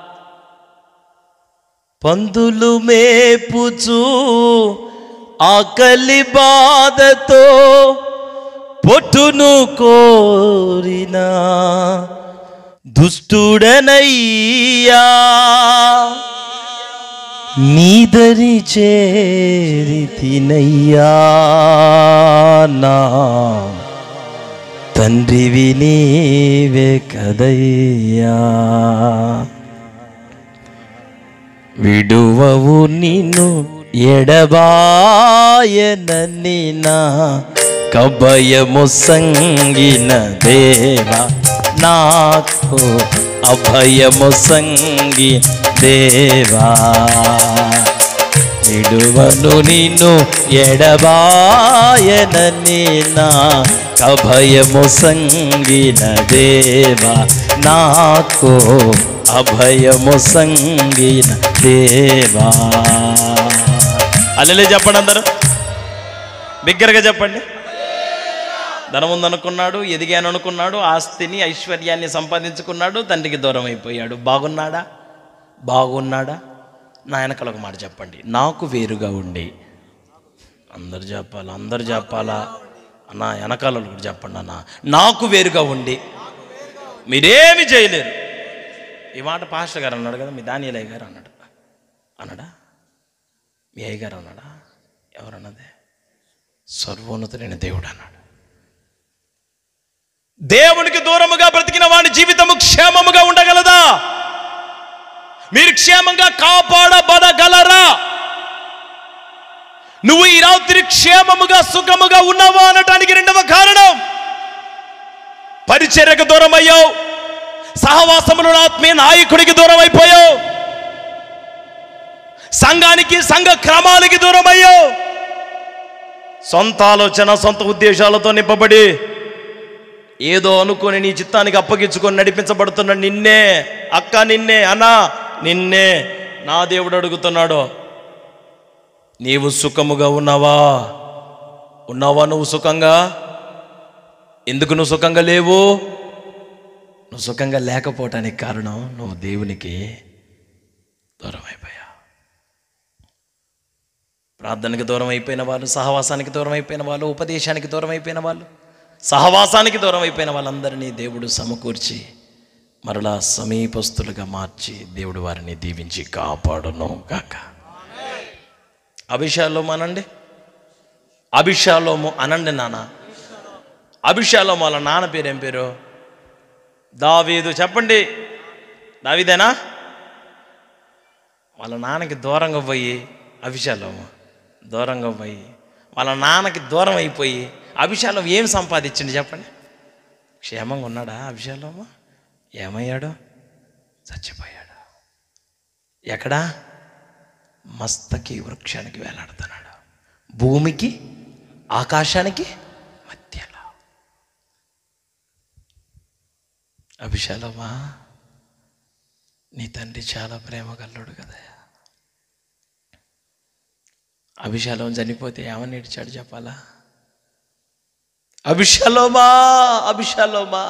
పందులు మేపుచు ఆకలి బాధతో పొట్టును కోరిన దుష్టుడనయ్యా నీదరి చేరి తినయ్యా నా తండ్రివి నీవే కదయ్యా విడువవు నిన్ను ఎడబాయనని నా కభయము సంగిన దేవా నాకు అభయము సంగి దేవా విడువను నిన్ను ఎడబాయనని నా అభయము సంగిన దేవా నాకు అభయము సంగిన దేవా అల్లెలే చెప్పండి అందరూ బిగ్గరగా చెప్పండి ధనం ఉందనుకున్నాడు ఎదిగాను అనుకున్నాడు ఆస్తిని ఐశ్వర్యాన్ని సంపాదించుకున్నాడు తండ్రికి దూరం అయిపోయాడు బాగున్నాడా బాగున్నాడా నా వెనకాల ఒక మాట చెప్పండి నాకు వేరుగా ఉండి అందరు చెప్పాలా అందరు చెప్పాలా అన్న వెనకాల కూడా చెప్పండి అన్న నాకు వేరుగా ఉండి మీరేమి చేయలేరు ఈ మాట పాస్టర్ గారు అన్నాడు కదా మీ దానియలయ్య గారు అన్నాడు అన్నాడా మీ అయ్య గారు అన్నాడా ఎవరన్నదే సర్వోన్నతుడైన దేవుడు అన్నాడు దేవునికి దూరముగా బ్రతికిన వాడి జీవితము క్షేమముగా ఉండగలదా మీరు క్షేమంగా కాపాడబడగలరా నువ్వు ఈ రాత్రి క్షేమముగా సుఖముగా ఉన్నావా అనటానికి రెండవ కారణం పరిచర్యకు దూరం అయ్యావు సహవాసములు ఆత్మీయ నాయకుడికి దూరం అయిపోయావు సంఘానికి సంఘ క్రమాలకి దూరం అయ్యావు సొంత ఆలోచన సొంత ఉద్దేశాలతో నింపబడి ఏదో అనుకొని నీ చిత్తానికి అప్పగించుకొని నడిపించబడుతున్న నిన్నే అక్క నిన్నే అన్నా నిన్నే నా దేవుడు అడుగుతున్నాడు నీవు సుఖముగా ఉన్నావా ఉన్నావా నువ్వు సుఖంగా ఎందుకు నువ్వు సుఖంగా లేవు నువ్వు సుఖంగా లేకపోవటానికి కారణం నువ్వు దేవునికి దూరం అయిపోయా ప్రార్థనకి దూరం అయిపోయిన వాళ్ళు సహవాసానికి దూరం అయిపోయిన వాళ్ళు ఉపదేశానికి దూరం అయిపోయిన వాళ్ళు సహవాసానికి దూరం అయిపోయిన వాళ్ళందరినీ దేవుడు సమకూర్చి మరలా సమీపస్తులుగా మార్చి దేవుడు వారిని దీవించి కాపాడును కాక అభిషాలోము అనండి అభిషాలోము అనండి నాన్న అభిషాలోము వాళ్ళ నాన్న పేరు ఏం పేరు దావీదు చెప్పండి దావీదేనా వాళ్ళ నాన్నకి దూరంగా పోయి అభిషాలోము దూరంగా పోయి వాళ్ళ నాన్నకి దూరం అయిపోయి అభిషాలం ఏం సంపాదించింది చెప్పండి క్షేమంగా ఉన్నాడా అభిషాలోము ఏమయ్యాడు చచ్చిపోయాడు ఎక్కడా మస్తకి వృక్షానికి వేలాడుతున్నాడు భూమికి ఆకాశానికి మధ్యలో అభిషాలమా నీ తండ్రి చాలా ప్రేమ గల్లుడు కదా అభిషాలం చనిపోతే ఏమని ఏడ్చాడు చెప్పాలా అభిషాలోమా అభిషాలోమా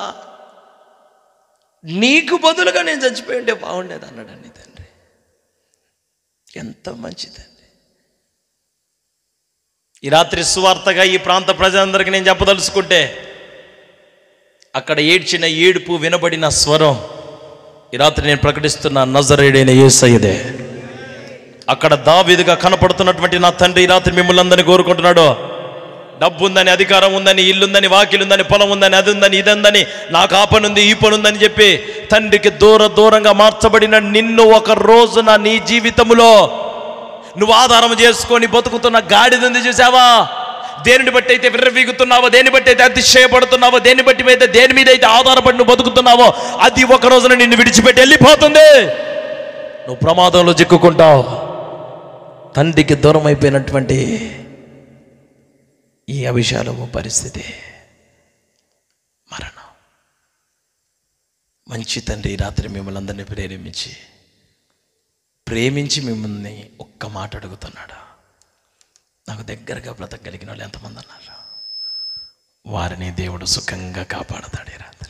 నీకు బదులుగా నేను చచ్చిపోయి ఉంటే బాగుండేది అన్నాడు నీ తండ్రి ఎంత మంచిదండి ఈ రాత్రి సువార్తగా ఈ ప్రాంత ప్రజలందరికీ నేను చెప్పదలుచుకుంటే అక్కడ ఏడ్చిన ఏడుపు వినబడిన స్వరం ఈ రాత్రి నేను ప్రకటిస్తున్న నజరేడైన యేసయ్యదే అక్కడ దావీదుగా కనపడుతున్నటువంటి నా తండ్రి ఈ రాత్రి మిమ్మల్ని అందరినీ కోరుకుంటున్నాడు డబ్బు ఉందని అధికారం ఉందని ఇల్లుందని వాకిలుందని పొలం ఉందని అది ఉందని ఇది ఉందని నాకు ఆ పని ఉంది ఈ పని ఉందని చెప్పి తండ్రికి దూర దూరంగా మార్చబడిన నిన్ను ఒక రోజున నీ జీవితములో నువ్వు ఆధారం చేసుకొని బతుకుతున్న గాడిద ఉంది చూసావా దేనిని బట్టి అయితే విర్రవీగుతున్నావో దేని బట్టి అయితే అతిశయపడుతున్నావో దేని బట్టి అయితే దేని మీద అయితే ఆధారపడి నువ్వు బతుకుతున్నావో అది ఒక రోజున నిన్ను విడిచిపెట్టి వెళ్ళిపోతుంది నువ్వు ప్రమాదంలో చిక్కుకుంటావు తండ్రికి దూరం అయిపోయినటువంటి ఈ అభిషాలము పరిస్థితి మరణం మంచి తండ్రి ఈ రాత్రి మిమ్మల్ని అందరినీ ప్రేరేపించి ప్రేమించి మిమ్మల్ని ఒక్క మాట అడుగుతున్నాడు నాకు దగ్గరగా బ్రతకగలిగిన వాళ్ళు ఎంతమంది అన్నారు వారిని దేవుడు సుఖంగా కాపాడతాడు ఈ రాత్రి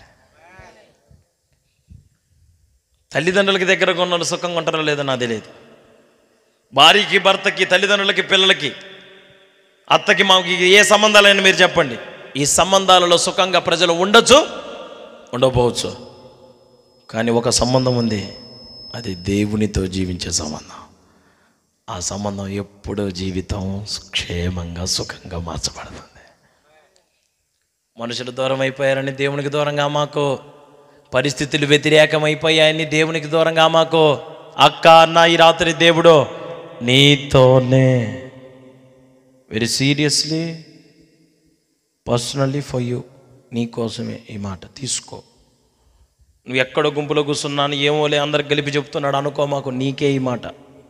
తల్లిదండ్రులకి దగ్గరగా ఉన్న వాళ్ళు సుఖంగా ఉంటారో లేదో నాకు తెలియదు భార్యకి భర్తకి తల్లిదండ్రులకి పిల్లలకి అత్తకి మాకి ఏ సంబంధాలైనా మీరు చెప్పండి ఈ సంబంధాలలో సుఖంగా ప్రజలు ఉండొచ్చు ఉండకపోవచ్చు కానీ ఒక సంబంధం ఉంది అది దేవునితో జీవించే సంబంధం ఆ సంబంధం ఎప్పుడూ జీవితం క్షేమంగా సుఖంగా మార్చబడుతుంది మనుషులు దూరం అయిపోయారని దేవునికి దూరంగా మాకు పరిస్థితులు వ్యతిరేకమైపోయాయని దేవునికి దూరంగా మాకు అక్క అన్న ఈ రాత్రి దేవుడు నీతోనే very seriously personally for you నీకోసమే ఈ మాట తీసుకో నువ్వు ఎక్కడ గుంపులో కూర్చున్నాను ఏమోలే అందరికి గెలిపి చెప్తున్నాడు అనుకో మాకు నీకే ఈ మాట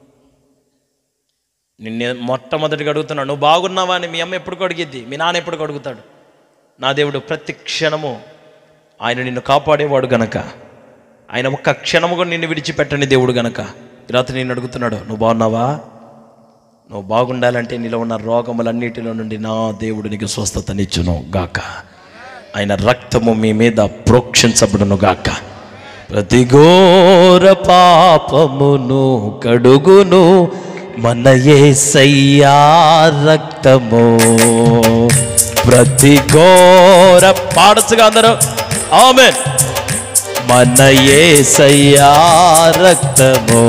నిన్నే మొట్టమొదటిగా అడుగుతున్నాడు నువ్వు బాగున్నావా అని మీ అమ్మ ఎప్పుడు అడిగిద్ది మీ నాన్న ఎప్పుడు అడుగుతాడు నా దేవుడు ప్రతి క్షణము ఆయన నిన్ను కాపాడేవాడు గనక ఆయన ఒక్క క్షణము కూడా నిన్ను విడిచిపెట్టని దేవుడు గనక ఈ రాత్రి నేను అడుగుతున్నాడు నువ్వు బాగున్నావా నువ్వు బాగుండాలంటే నీలో ఉన్న రోగములన్నిటిలో నుండి నా దేవుడు నీకు స్వస్థతనిచ్చును గాక ఆయన రక్తము మీ మీద ప్రోక్షించబడును గాక ప్రతి ఘోర పాపమును కడుగును మన యేసయ్యా రక్తము ప్రతి ఘోర పాడచ్చుగా అందరూ ఆమెన్ మన యేసయ్యా రక్తము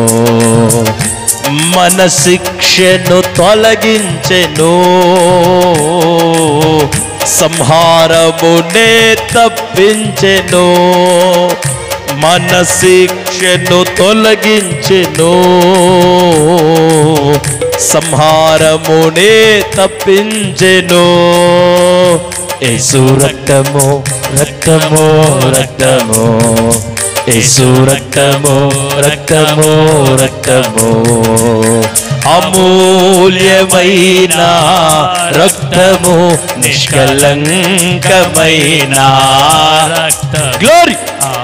మన శిక్షను తొలగించెను సంహారమునే తప్పించెను మన శిక్షను తొలగించెను సంహారమునే తప్పించెను యేసు రక్తము రక్తము రక్తము యేసు రక్తము రక్తము రక్తము అమూల్యమైన రక్తము నిష్కలంకమైన గ్లోరీ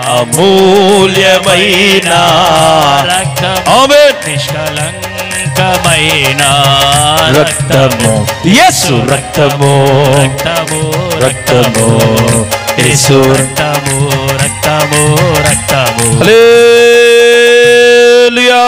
అమూల్యమైన ఆమేన్ నిష్కలంకమైన రక్తము యేసు రక్తము రక్తము రక్తము యేసు రక్తము రక్తము రక్తము హల్లెలూయా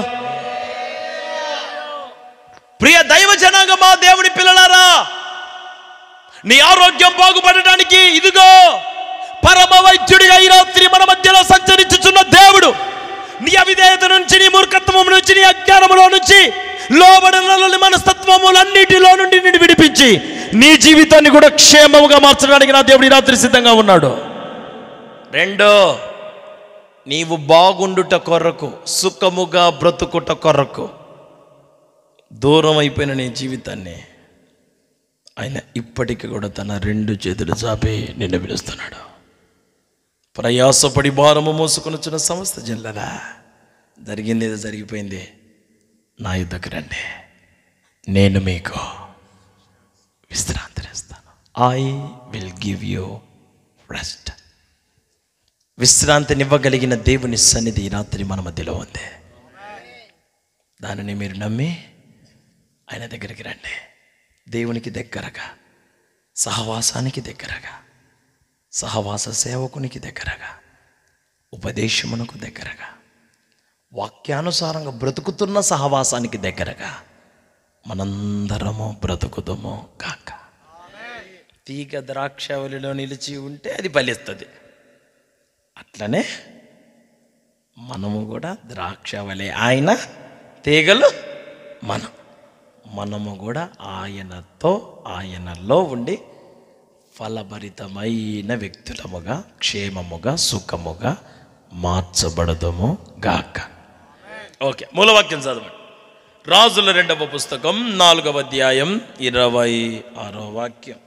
ప్రియ దైవ జనాంగమా దేవుని పిల్లలారా నీ ఆరోగ్యం బాగుపడడానికి ఇదిగో పరమ వైద్యుడిగా ఈ రాత్రి మన మధ్యలో సంచరించుచున్న దేవుడు నీ అవిధేయత నుంచి నీ మూర్ఖత్వం నుంచి నీ అజ్ఞానములో నుంచి లోబడలని మనస్తత్వములన్నిటిలో నుండి నిన్ను విడిపించి నీ జీవితాన్ని కూడా క్షేమముగా మార్చడానికి నా దేవుడు ఈ రాత్రి సిద్ధంగా ఉన్నాడు రెండో నీవు బాగుండుట కొరకు సుఖముగా బ్రతుకుట కొరకు దూరం అయిపోయిన నీ జీవితాన్ని ఆయన ఇప్పటికి కూడా తన రెండు చేతులు చాపి నిన్ను పిలుస్తున్నాడు ప్రయాసపడి భారము మోసుకొనొచ్చిన సమస్త జల్లరా జరిగింది ఏదో జరిగిపోయింది నా యుద్ధకు రండి నేను మీకు విశ్రాంతినిస్తాను I will give you rest విశ్రాంతినివ్వగలిగిన దేవుని సన్నిధి ఈ రాత్రి మన మధ్యలో ఉంది దానిని మీరు నమ్మి ఆయన దగ్గరికి రండి దేవునికి దగ్గరగా సహవాసానికి దగ్గరగా సహవాస సేవకునికి దగ్గరగా ఉపదేశమునకు దగ్గరగా వాక్యానుసారంగా బ్రతుకుతున్న సహవాసానికి దగ్గరగా మనందరము బ్రతుకుదము కాక తీగ ద్రాక్షవలిలో నిలిచి ఉంటే అది ఫలిస్తుంది అట్లనే మనము కూడా ద్రాక్షవలే ఆయన తీగలు మనం మనము కూడా ఆయనతో ఆయనలో ఉండి ఫలభరితమైన వ్యక్తులముగా క్షేమముగా సుఖముగా మార్చబడదము గాక ఓకే మూలవాక్యం చదవండి రాజుల రెండవ పుస్తకం నాలుగవ అధ్యాయం ఇరవై ఆరో వాక్యం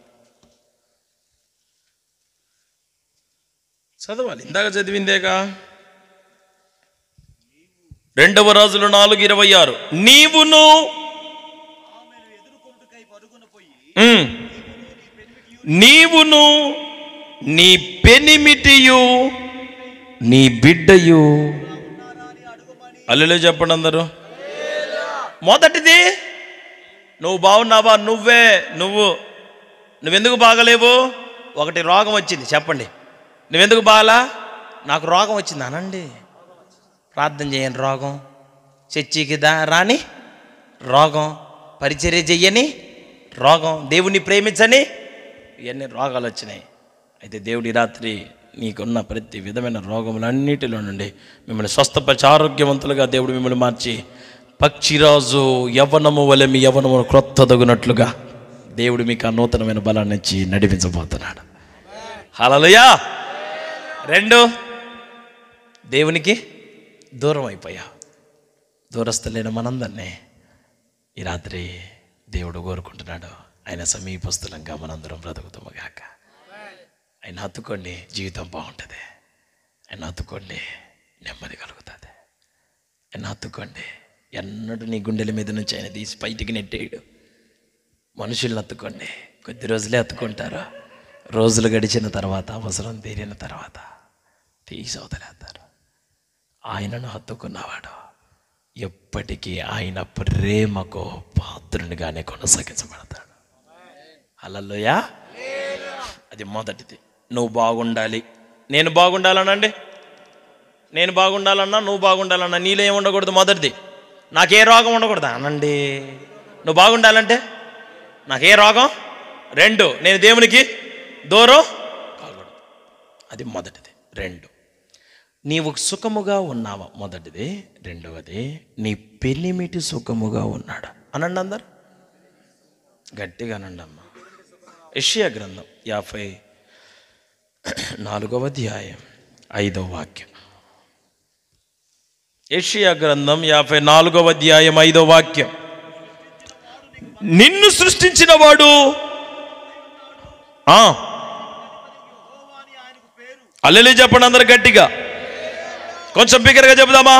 చదవాలి ఇందాక చదివిందేగా రెండవ రాజులు నాలుగు ఇరవై ఆరు నీవును ఉమ్. నీవును నీ పెనిమిటియు నీ బిడ్డయు అల్లులే చెప్పండి అందరూ మొదటిది నువ్వు బాగున్నావా నువ్వే నువ్వు నువ్వెందుకు బాగలేవు ఒకటి రోగం వచ్చింది చెప్పండి నువ్వెందుకు బాలా నాకు రోగం వచ్చింది అనండి ప్రార్థన చేయండి రోగం చర్చికి దా రాని రోగం పరిచర్య చెయ్యని రోగం దేవుణ్ణి ప్రేమించని ఇవన్నీ రోగాలు వచ్చినాయి అయితే దేవుడి రాత్రి నీకున్న ప్రతి విధమైన రోగములన్నిటిలో నుండి మిమ్మల్ని స్వస్థపరిచి ఆరోగ్యవంతులుగా దేవుడు మిమ్మల్ని మార్చి పక్షిరాజు యవ్వనము వలె మీ యవ్వనము క్రొత్తదగునట్లుగా దేవుడు మీకు ఆ నూతనమైన బలాన్ని ఇచ్చి నడిపించబోతున్నాడు హలలుయా రెండు దేవునికి దూరం అయిపోయా దూరస్తులైన మనందరినీ ఈ రాత్రి దేవుడు కోరుకుంటున్నాడు ఆయన సమీపస్తులంగా మనందరం బ్రతుకుతాముగాక ఆయన హత్తుకోండి జీవితం బాగుంటుంది ఆయన హత్తుకోండి నెమ్మది కలుగుతుంది ఆయన హత్తుకోండి ఎన్నడూ నీ గుండెల మీద నుంచి ఆయన తీసి బయటికి నెట్టేయడు మనుషుల్ని హత్తుకోండి కొద్ది రోజులే హత్తుకుంటారు రోజులు గడిచిన తర్వాత అవసరం తీరిన తర్వాత తీసి అవతలేస్తారు ఆయనను హత్తుకున్నవాడు ఎప్పటికీ ఆయన ప్రేమకు పాత్రునిగానే కొనసాగించబడతాడు అలల్లోయా అది మొదటిది నువ్వు బాగుండాలి నేను బాగుండాలనండి నేను బాగుండాలన్నా నువ్వు బాగుండాలన్నా నీలో ఏం ఉండకూడదు మొదటిది నాకే రోగం ఉండకూడదు అనండి నువ్వు బాగుండాలంటే నాకే రోగం రెండు నేను దేవునికి దూరం కాకూడదు అది మొదటిది రెండు నీవు సుఖముగా ఉన్నావా మొదటిది రెండవది నీ పెళ్ళిమిటి సుఖముగా ఉన్నాడు అనండి అందరు గట్టిగా అనండి అమ్మ యెషయా గ్రంథం యాభై నాలుగవ అధ్యాయం ఐదవ వాక్యం యెషయా గ్రంథం యాభై నాలుగవ అధ్యాయం ఐదవ వాక్యం నిన్ను సృష్టించిన వాడు అల్లెలి చెప్పండి అందరు గట్టిగా కొంచెం బిగ్గరగా చెబుదామా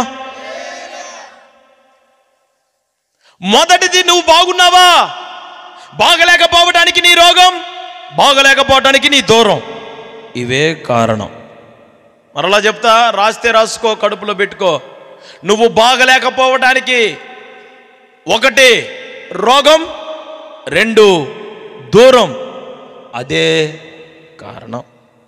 మొదటిది నువ్వు బాగున్నావా బాగలేకపోవటానికి నీ రోగం బాగలేకపోవటానికి నీ దూరం ఇవే కారణం మరలా చెప్తా రాస్తే రాసుకో కడుపులో పెట్టుకో నువ్వు బాగలేకపోవటానికి ఒకటి రోగం రెండు దూరం అదే కారణం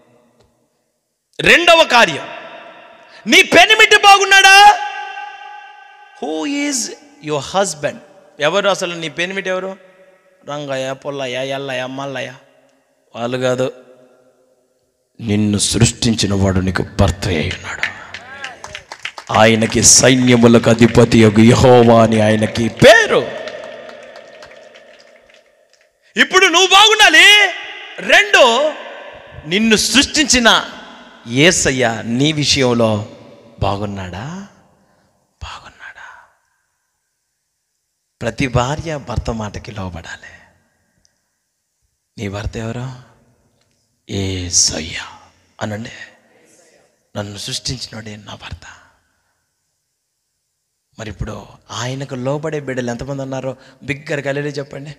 రెండవ కార్యం నీ పెనిమిటి బాగున్నాడా హూ ఈజ్ యువర్ హస్బెండ్ ఎవరు అసలు నీ పెనిమిటి ఎవరు రంగయ్య పుల్లయ్య ఎల్లయ్య మల్లయ్య వాళ్ళు కాదు నిన్ను సృష్టించిన వాడు నీకు భర్త అయి ఉన్నాడు ఆయనకి సైన్యములకు అధిపతి యొక్క యహోవా అని ఆయనకి పేరు ఇప్పుడు నువ్వు బాగుండాలి రెండు నిన్ను సృష్టించిన ఏసయ్య నీ విషయంలో బాగున్నాడా బాగున్నాడా ప్రతి భార్య భర్త మాటకి లోబడాలి నీ భర్త ఎవరు ఏసయ్య అనండి నన్ను సృష్టించినోడే నా భర్త మరి ఇప్పుడు ఆయనకు లోబడే బిడ్డలు ఎంతమంది ఉన్నారో బిగ్గర కలిగి చెప్పండి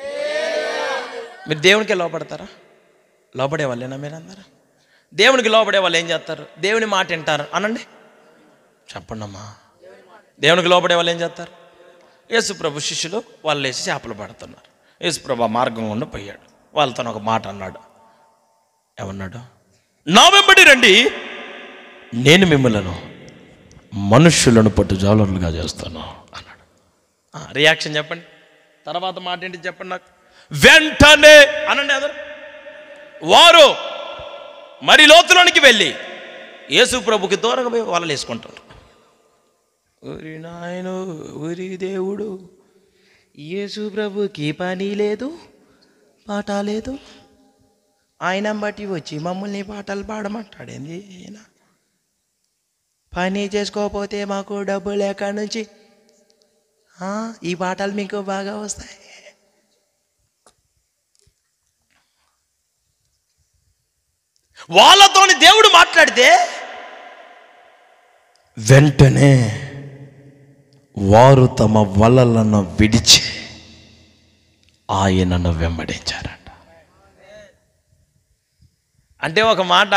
మీరు దేవునికి లోపడతారా లోపడే వాళ్ళేనా మీరు అందరూ దేవునికి లోపడే వాళ్ళు ఏం చేస్తారు దేవుని మాట వింటారు అనండి చెప్పండి అమ్మా దేవునికి లోపడే వాళ్ళు ఏం చేస్తారు యేసు ప్రభు శిష్యులు వాళ్ళు వేసి చేపలు పడుతున్నారు యేసు ప్రభు ఆ మార్గం గుండా పోయాడు వాళ్ళతో ఒక మాట అన్నాడు ఏమన్నాడు నా వెంబడి రండి నేను మిమ్మలను మనుష్యులను పట్టు జాలరులుగా చేస్తాను అన్నాడు ఆ, రియాక్షన్ చెప్పండి తర్వాత మాట ఏంటి చెప్పండి నాకు వెంటనే అనండి అదరు వారు మరి లోతులోనికి వెళ్ళి యేసు ప్రభుకి దూరంగా పోయి వలలు వేసుకుంటారు ఊరి నాయను ఊరి దేవుడు యేసు ప్రభుకి పని లేదు పాట లేదు ఆయన బట్టి వచ్చి మమ్మల్ని పాటలు పాడమంటాడేంది ఈయన పని చేసుకోకపోతే మాకు డబ్బులు ఎక్కడి నుంచి ఆ, ఈ పాటలు మీకు బాగా వస్తాయి వాళ్ళతోని దేవుడు మాట్లాడితే వెంటనే వారు తమ వలలను విడిచి ఆయనను వెంబడించారట అంటే ఒక మాట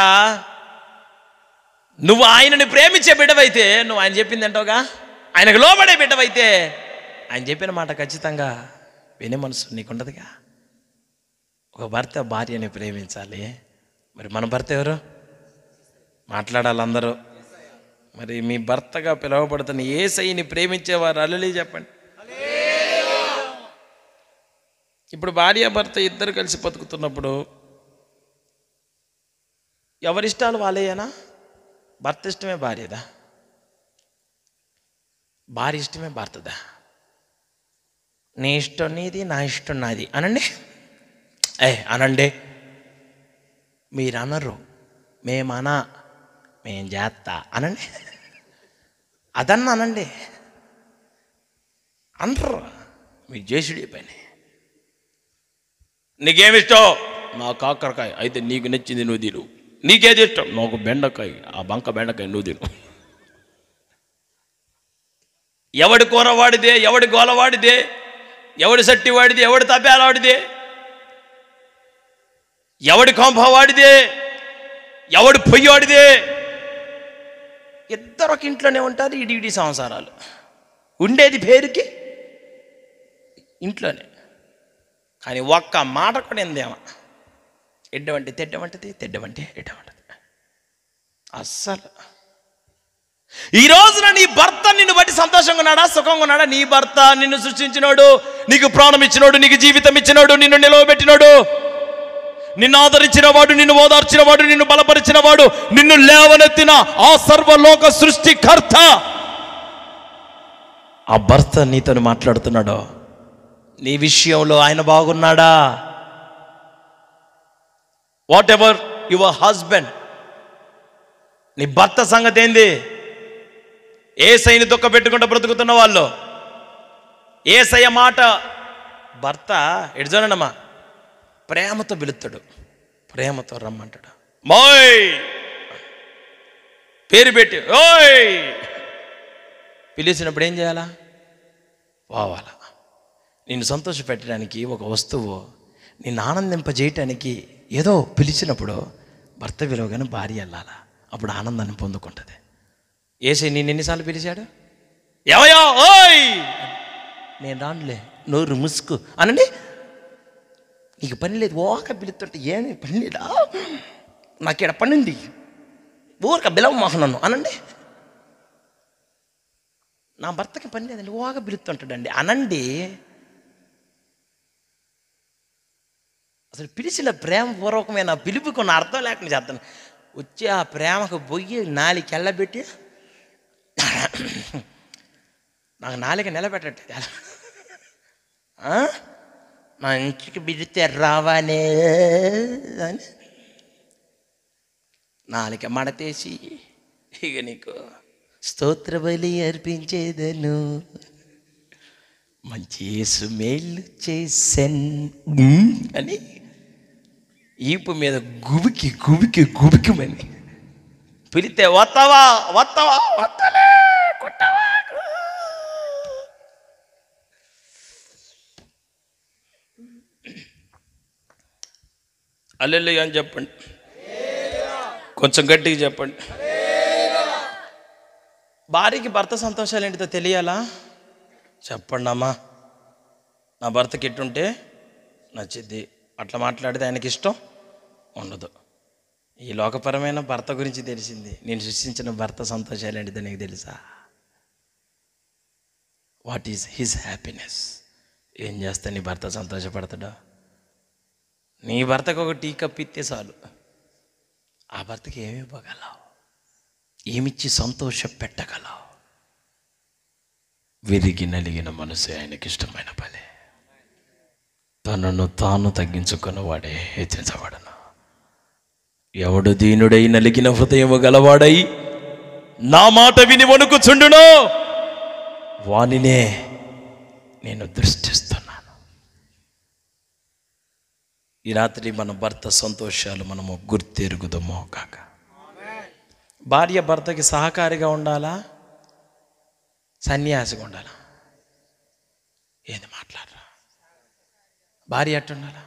నువ్వు ఆయనని ప్రేమించే బిడ్డవైతే నువ్వు ఆయన చెప్పింది అంటావుగా ఆయనకు లోబడే బిడ్డవైతే ఆయన చెప్పిన మాట ఖచ్చితంగా వినే మనసు నీకుండదుగా ఒక భర్త భార్యని ప్రేమించాలి మరి మన భర్త ఎవరు మాట్లాడాలి అందరూ మరి మీ భర్తగా పిలువబడుతున్న ఏ సైని ప్రేమించేవారు అల్లులి చెప్పండి ఇప్పుడు భార్య భర్త ఇద్దరు కలిసి బతుకుతున్నప్పుడు ఎవరిష్టాలు వాళ్ళేనా భర్త ఇష్టమే భార్యదా భార్య ఇష్టమే భర్తదా నీ ఇష్టం నీది నా ఇష్టం నాది అనండి ఏ అనండి మీరు అనరు మేమనా మేం చేస్తా అనండి అదన్నా అనండి అనరు మీకు చేసుడి పని నీకేమిష్టం నా కాకరకాయ అయితే నీకు నచ్చింది నువ్వు తిను నీకేది ఇష్టం నాకు బెండకాయ ఆ బంక బెండకాయ నువ్వు తిను ఎవడి కూర వాడిదే ఎవడి గోల వాడిదే ఎవడి సట్టి వాడిదే ఎవడి తపేల వాడిదే ఎవడి కొంప వాడిదే ఎవడి పొయ్యి వాడిదే ఇద్దరు ఒక ఇంట్లోనే ఉంటారు ఇడి ఇడి సంసారాలు ఉండేది పేరుకి ఇంట్లోనే కానీ ఒక్క మాట కూడా ఎందేమ ఎడ్డవంటి తెడ్డవంటిది తెడ్డవంటి ఎడ్డవంటిది అస్సలు ఈ రోజున నీ భర్త నిన్ను బట్టి సంతోషంగా ఉన్నాడా సుఖంగా ఉన్నాడా నీ భర్త నిన్ను సృష్టించినోడు నీకు ప్రాణం ఇచ్చినోడు నీకు జీవితం ఇచ్చినోడు నిన్ను నిలవబెట్టినోడు నిన్ను ఆదరించిన వాడు నిన్ను ఓదార్చిన వాడు నిన్ను బలపరిచిన వాడు నిన్ను లేవనెత్తిన ఆ సర్వలోక సృష్టికర్త ఆ భర్త నీతో మాట్లాడుతున్నాడు నీ విషయంలో ఆయన బాగున్నాడా వాట్ ఎవర్ యువర్ హస్బెండ్ నీ భర్త సంగతి ఏంది ఏ సైని దుఃఖ పెట్టుకుంటూ బ్రతుకుతున్న వాళ్ళు ఏ సయ మాట భర్త ఎడుజోనమ్మా ప్రేమతో పిలుస్తాడు ప్రేమతో రమ్మంటాడు మోయ్ పేరు పెట్టి ఓయ్ పిలిచినప్పుడు ఏం చేయాలా పోవాలా నిన్ను సంతోష పెట్టడానికి ఒక వస్తువు నిన్ను ఆనందింపజేయటానికి ఏదో పిలిచినప్పుడు భర్త విలువగానే భార్య వెళ్ళాలా అప్పుడు ఆనందాన్ని పొందుకుంటుంది ఏసై నేను ఎన్నిసార్లు పిలిచాడు ఏమయ్యో ఓయ్ నేను రానులే నోరు ముసుకు అనండి నీకు పని లేదు ఓక పిలుస్తుంటే ఏమి పని లేదా నాకు ఇక్కడ పని ఉంది ఊరక బిలవ మోహన్ నన్ను అనండి నా భర్తకి పని లేదండి ఓక పిలుస్తుంటాడండి అనండి అసలు పిలిచిన ప్రేమపూర్వకమైన పిలుపుకున్న అర్థం లేకుండా చేస్తాను వచ్చి ఆ ప్రేమకు పొయ్యి నాలికి ఎల్లబెట్టి నాకు నాలిక నిలబెట్టట్లేదు ఆ? మంచికి బిడితే రావానే అని నాలిక మడతేసి ఇక నీకు స్తోత్ర బలి అర్పించేదను మంచి యేసు మేళ్ళు చేసెన్ ఉమ్ అని ఈపు మీద గుబికి గుబికి గుబికిమని పిలితే వస్తావా వస్తావా వస్తలే కొట్టవా అల్లెల్లు అని చెప్పండి కొంచెం గట్టిగా చెప్పండి భార్యకి భర్త సంతోషాలు ఏంటిదో తెలియాలా చెప్పండి అమ్మా నా భర్తకి ఎట్టుంటే నచ్చిద్ది అట్లా మాట్లాడితే ఆయనకి ఇష్టం ఉండదు ఈ లోకపరమైన భర్త గురించి తెలిసింది నేను సృష్టించిన భర్త సంతోషాలు ఏంటిదో నీకు తెలుసా వాట్ ఈజ్ హిజ్ హ్యాపీనెస్ ఏం చేస్తే నీ భర్త సంతోషపడతాడో నీ భర్తకు ఒక టీ కప్ ఇస్తే చాలు ఆ భర్తకి ఏమి ఇవ్వగలవు ఏమిచ్చి సంతోష పెట్టగలవు విరిగి నలిగిన మనసే ఆయనకి ఇష్టమైన పని తనను తాను తగ్గించుకున్న వాడే హెచ్చించబడను ఎవడు దీనుడై నలిగిన హృదయము గలవాడై నా మాట విని వణుకుచుండునో వానినే నేను దృష్టిస్తున్నాను ఈ రాత్రి మన భర్త సంతోషాలు మనము గుర్తెరుగుదమో కాక భార్య భర్తకి సహకారిగా ఉండాలా సన్యాసిగా ఉండాలా ఏంది మాట్లాడరా భార్య ఎట్టుండాలా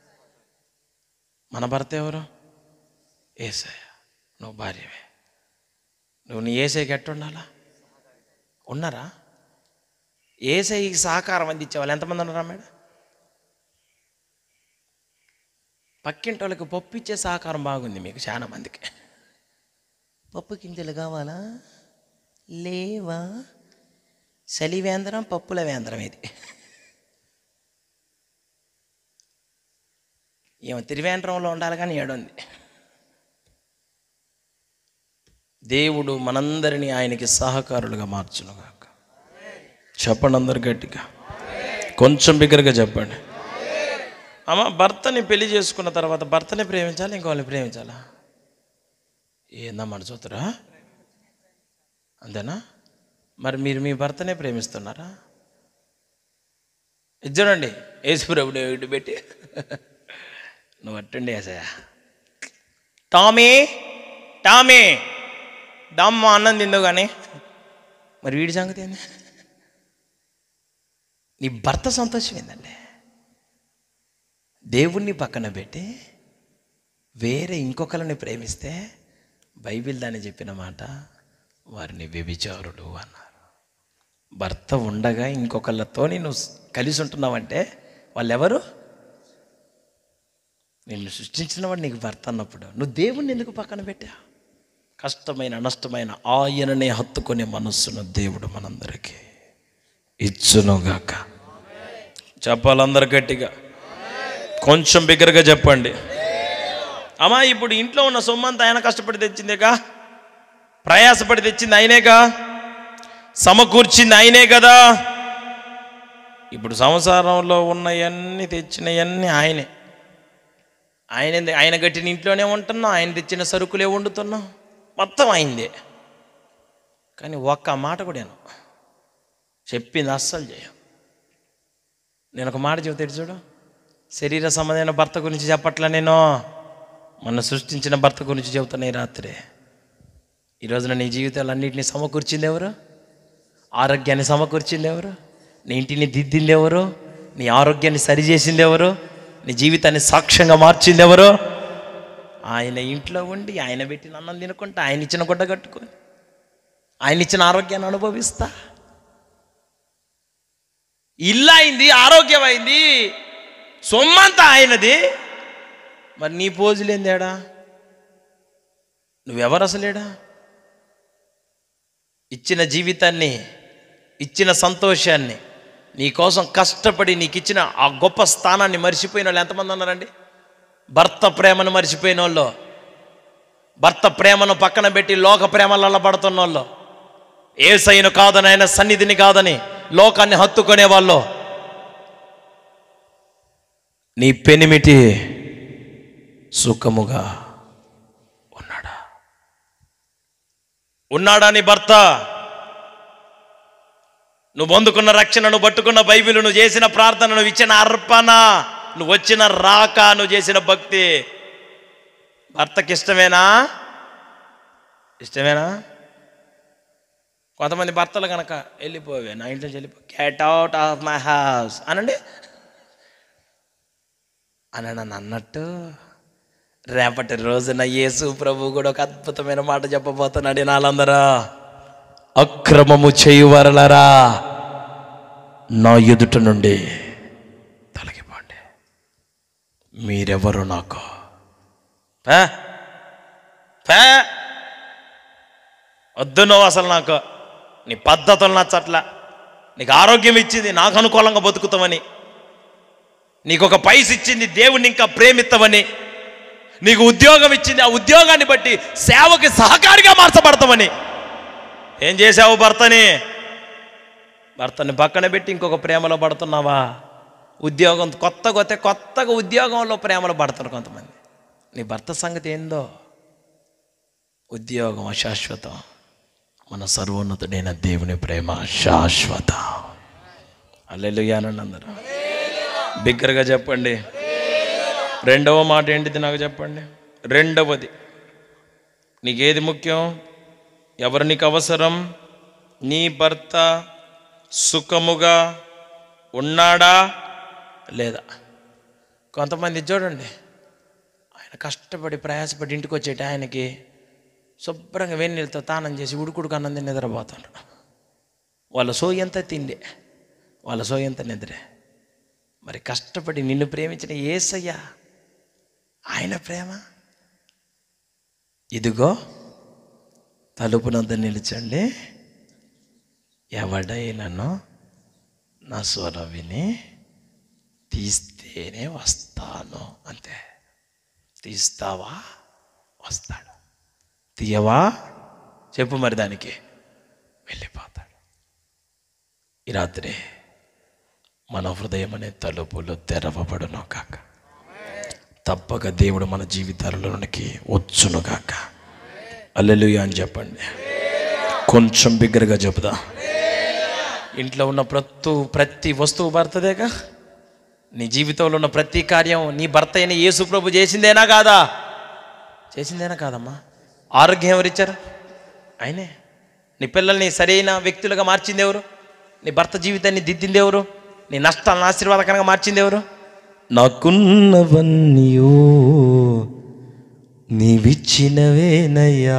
మన భర్త ఎవరు ఏసయ్య నువ్వు భార్యవే నువ్వు నీ ఏసైకి ఎట్టుండాలా ఉన్నారా ఏసైకి సహకారం అందించే వాళ్ళు ఎంతమంది ఉన్నారా మేడం పక్కింటి వాళ్ళకి పప్పు ఇచ్చే సహకారం బాగుంది మీకు చాలా మందికి పప్పు గింజలు కావాలా లేవా చలివేంద్రం పప్పుల వేంద్రం ఇది ఏమో తిరువేంద్రంలో ఉండాలి కానీ ఏడుంది దేవుడు మనందరినీ ఆయనకి సహకారులుగా మార్చునుగాక చెప్పండి అందరు గట్టిగా కొంచెం బిగ్గరగా చెప్పండి అమ్మ భర్తని పెళ్లి చేసుకున్న తర్వాత భర్తని ప్రేమించాలి ఇంకోళ్ళని ప్రేమించాలా ఏందమ్మా చూతురా అంతేనా మరి మీరు మీ భర్తనే ప్రేమిస్తున్నారా ఇది చూడండి యేసుప్రభుడు ఇటు పెట్టి నువ్వు అట్టండి ఏసయ్య టామీ టామీ దమ్మ అన్నం తిందో కానీ మరి వీడి సంగతి ఏంది నీ భర్త సంతోషం ఏందండి దేవుణ్ణి పక్కన పెట్టి వేరే ఇంకొకరిని ప్రేమిస్తే బైబిల్ దాన్ని చెప్పిన మాట వారిని వ్యభిచారుడు అన్నారు భర్త ఉండగా ఇంకొకళ్ళతో నువ్వు కలిసి ఉంటున్నావంటే వాళ్ళు ఎవరు నిన్ను సృష్టించిన వాడు నీకు భర్త అన్నప్పుడు నువ్వు దేవుణ్ణి ఎందుకు పక్కన పెట్టా కష్టమైన నష్టమైన ఆయననే హత్తుకునే మనస్సును దేవుడు మనందరికీ ఇచ్చునుగాక చెప్పాలందరు గట్టిగా కొంచెం బిగ్గరగా చెప్పండి అమ్మా ఇప్పుడు ఇంట్లో ఉన్న సొమ్మంతా ఆయన కష్టపడి తెచ్చిందేగా ప్రయాసపడి తెచ్చింది ఆయనేగా సమకూర్చింది ఆయనే కదా ఇప్పుడు సంసారంలో ఉన్నవన్నీ తెచ్చినవన్నీ ఆయనే ఆయన ఆయన కట్టిన ఇంట్లోనే ఉంటున్నాం ఆయన తెచ్చిన సరుకులే వండుతున్నాం మొత్తం అయిందే కానీ ఒక్క మాట కూడా నేను చెప్పింది అస్సలు చేయం నేను ఒక మాట చెబుతాడు చూడు శరీర సంబంధమైన భర్త గురించి చెప్పట్లా నేను మన సృష్టించిన భర్త గురించి చెబుతున్నా ఈ రాత్రి ఈ రోజున నీ జీవితాలు అన్నింటినీ సమకూర్చింది ఎవరు ఆరోగ్యాన్ని సమకూర్చింది ఎవరు నీ ఇంటిని దిద్దింది ఎవరు నీ ఆరోగ్యాన్ని సరిచేసింది ఎవరు నీ జీవితాన్ని సాక్ష్యంగా మార్చింది ఎవరు ఆయన ఇంట్లో ఉండి ఆయన పెట్టిన అన్నం తినుకుంటా ఆయన ఇచ్చిన గుడ్డ కట్టుకొని ఆయన ఇచ్చిన ఆరోగ్యాన్ని అనుభవిస్తా ఇల్లు అయింది ఆరోగ్యం అయింది సొమ్మంతా ఆయనది మరి నీ పోజులేందేడా నువ్వెవరు అసలేడా ఇచ్చిన జీవితాన్ని ఇచ్చిన సంతోషాన్ని నీ కోసం కష్టపడి నీకు ఇచ్చిన ఆ గొప్ప స్థానాన్ని మర్చిపోయిన వాళ్ళు ఎంతమంది ఉన్నారండి భర్త ప్రేమను మర్చిపోయిన వాళ్ళు భర్త ప్రేమను పక్కన పెట్టి లోక ప్రేమలలో పడుతున్న వాళ్ళు ఏసైను కాదని ఆయన సన్నిధిని కాదని లోకాన్ని హత్తుకునే వాళ్ళు నీ పెనిమిటి సుఖముగా ఉన్నాడా ఉన్నాడా నీ భర్త నువ్వు పొందుకున్న రక్షణ నువ్వు పట్టుకున్న బైబిల్ నువ్వు చేసిన ప్రార్థన నువ్వు ఇచ్చిన అర్పణ నువ్వు వచ్చిన రాక నువ్వు చేసిన భక్తి భర్తకి ఇష్టమేనా ఇష్టమేనా కొంతమంది భర్తలు కనుక వెళ్ళిపోవే నా ఇంట్లో వెళ్ళిపో get out of my house అనండి అని నన్ను అన్నట్టు రేపటి రోజున యేసు ప్రభు కూడా ఒక అద్భుతమైన మాట చెప్పబోతున్నాడు నాలందరూ అక్రమము చేయువరలరా నా ఎదుట నుండి తొలగిపోండి మీరెవరు నాకు పే పే వద్దు నువ్వు అసలు నాకు నీ పద్ధతులు నచ్చట్లా నీకు ఆరోగ్యం ఇచ్చింది నాకు అనుకూలంగా బతుకుతామని నీకు ఒక పైస ఇచ్చింది దేవుణ్ణి ఇంకా ప్రేమిస్తామని నీకు ఉద్యోగం ఇచ్చింది ఆ ఉద్యోగాన్ని బట్టి సేవకి సహకారిగా మార్చబడతామని ఏం చేసావు భర్తని భర్తని పక్కన పెట్టి ఇంకొక ప్రేమలో పడుతున్నావా ఉద్యోగం కొత్తగా వస్తే కొత్తగా ఉద్యోగంలో ప్రేమలో పడతారు కొంతమంది నీ భర్త సంగతి ఏందో ఉద్యోగం అశాశ్వతం మన సర్వోన్నతుడైన దేవుని ప్రేమ శాశ్వత అల్లెలుగానండి అందరూ బిగ్గరగా చెప్పండి రెండవ మాట ఏంటిది నాకు చెప్పండి రెండవది నీకేది ముఖ్యం ఎవరు నీకు అవసరం నీ భర్త సుఖముగా ఉన్నాడా లేదా కొంతమంది చూడండి ఆయన కష్టపడి ప్రయాసపడి ఇంటికి వచ్చేట ఆయనకి శుభ్రంగా వేడినీళ్ళతో తానం చేసి ఉడుకుడుకు అన్నం తిని నిద్రపోతారు వాళ్ళ సోయంతా తిండి వాళ్ళ సోయంతా నిద్రే మరి కష్టపడి నిన్ను ప్రేమించిన ఏసయ్య ఆయన ప్రేమ ఇదిగో తలుపునంత నిలిచండి ఎవడైనను నా స్వరం విని తీస్తేనే వస్తాను అంతే తీస్తావా వస్తాడు తీయవా చెప్పు మరి దానికి వెళ్ళిపోతాడు ఈ రాత్రి మన హృదయం అనే తలుపులు తెరవబడును కాక తప్పక దేవుడు మన జీవితాలలోనికి వచ్చును కాక అల్లెలుయ అని చెప్పండి కొంచెం బిగ్గరగా చెబుదా ఇంట్లో ఉన్న ప్రతి ప్రతి వస్తువు భర్తదేగా నీ జీవితంలో ఉన్న ప్రతి కార్యం నీ భర్త అయిన యేసు ప్రభు చేసిందేనా కాదా చేసిందేనా కాదమ్మా ఆరోగ్యం ఎవరిచ్చారు ఆయనే నీ పిల్లల్ని సరైన వ్యక్తులుగా మార్చింది ఎవరు నీ భర్త జీవితాన్ని దిద్దింది ఎవరు నీ నష్టాలను ఆశీర్వాదకరంగా మార్చింది ఎవరు నాకున్నవన్నీయో నీవిచ్చినవేనయ్యా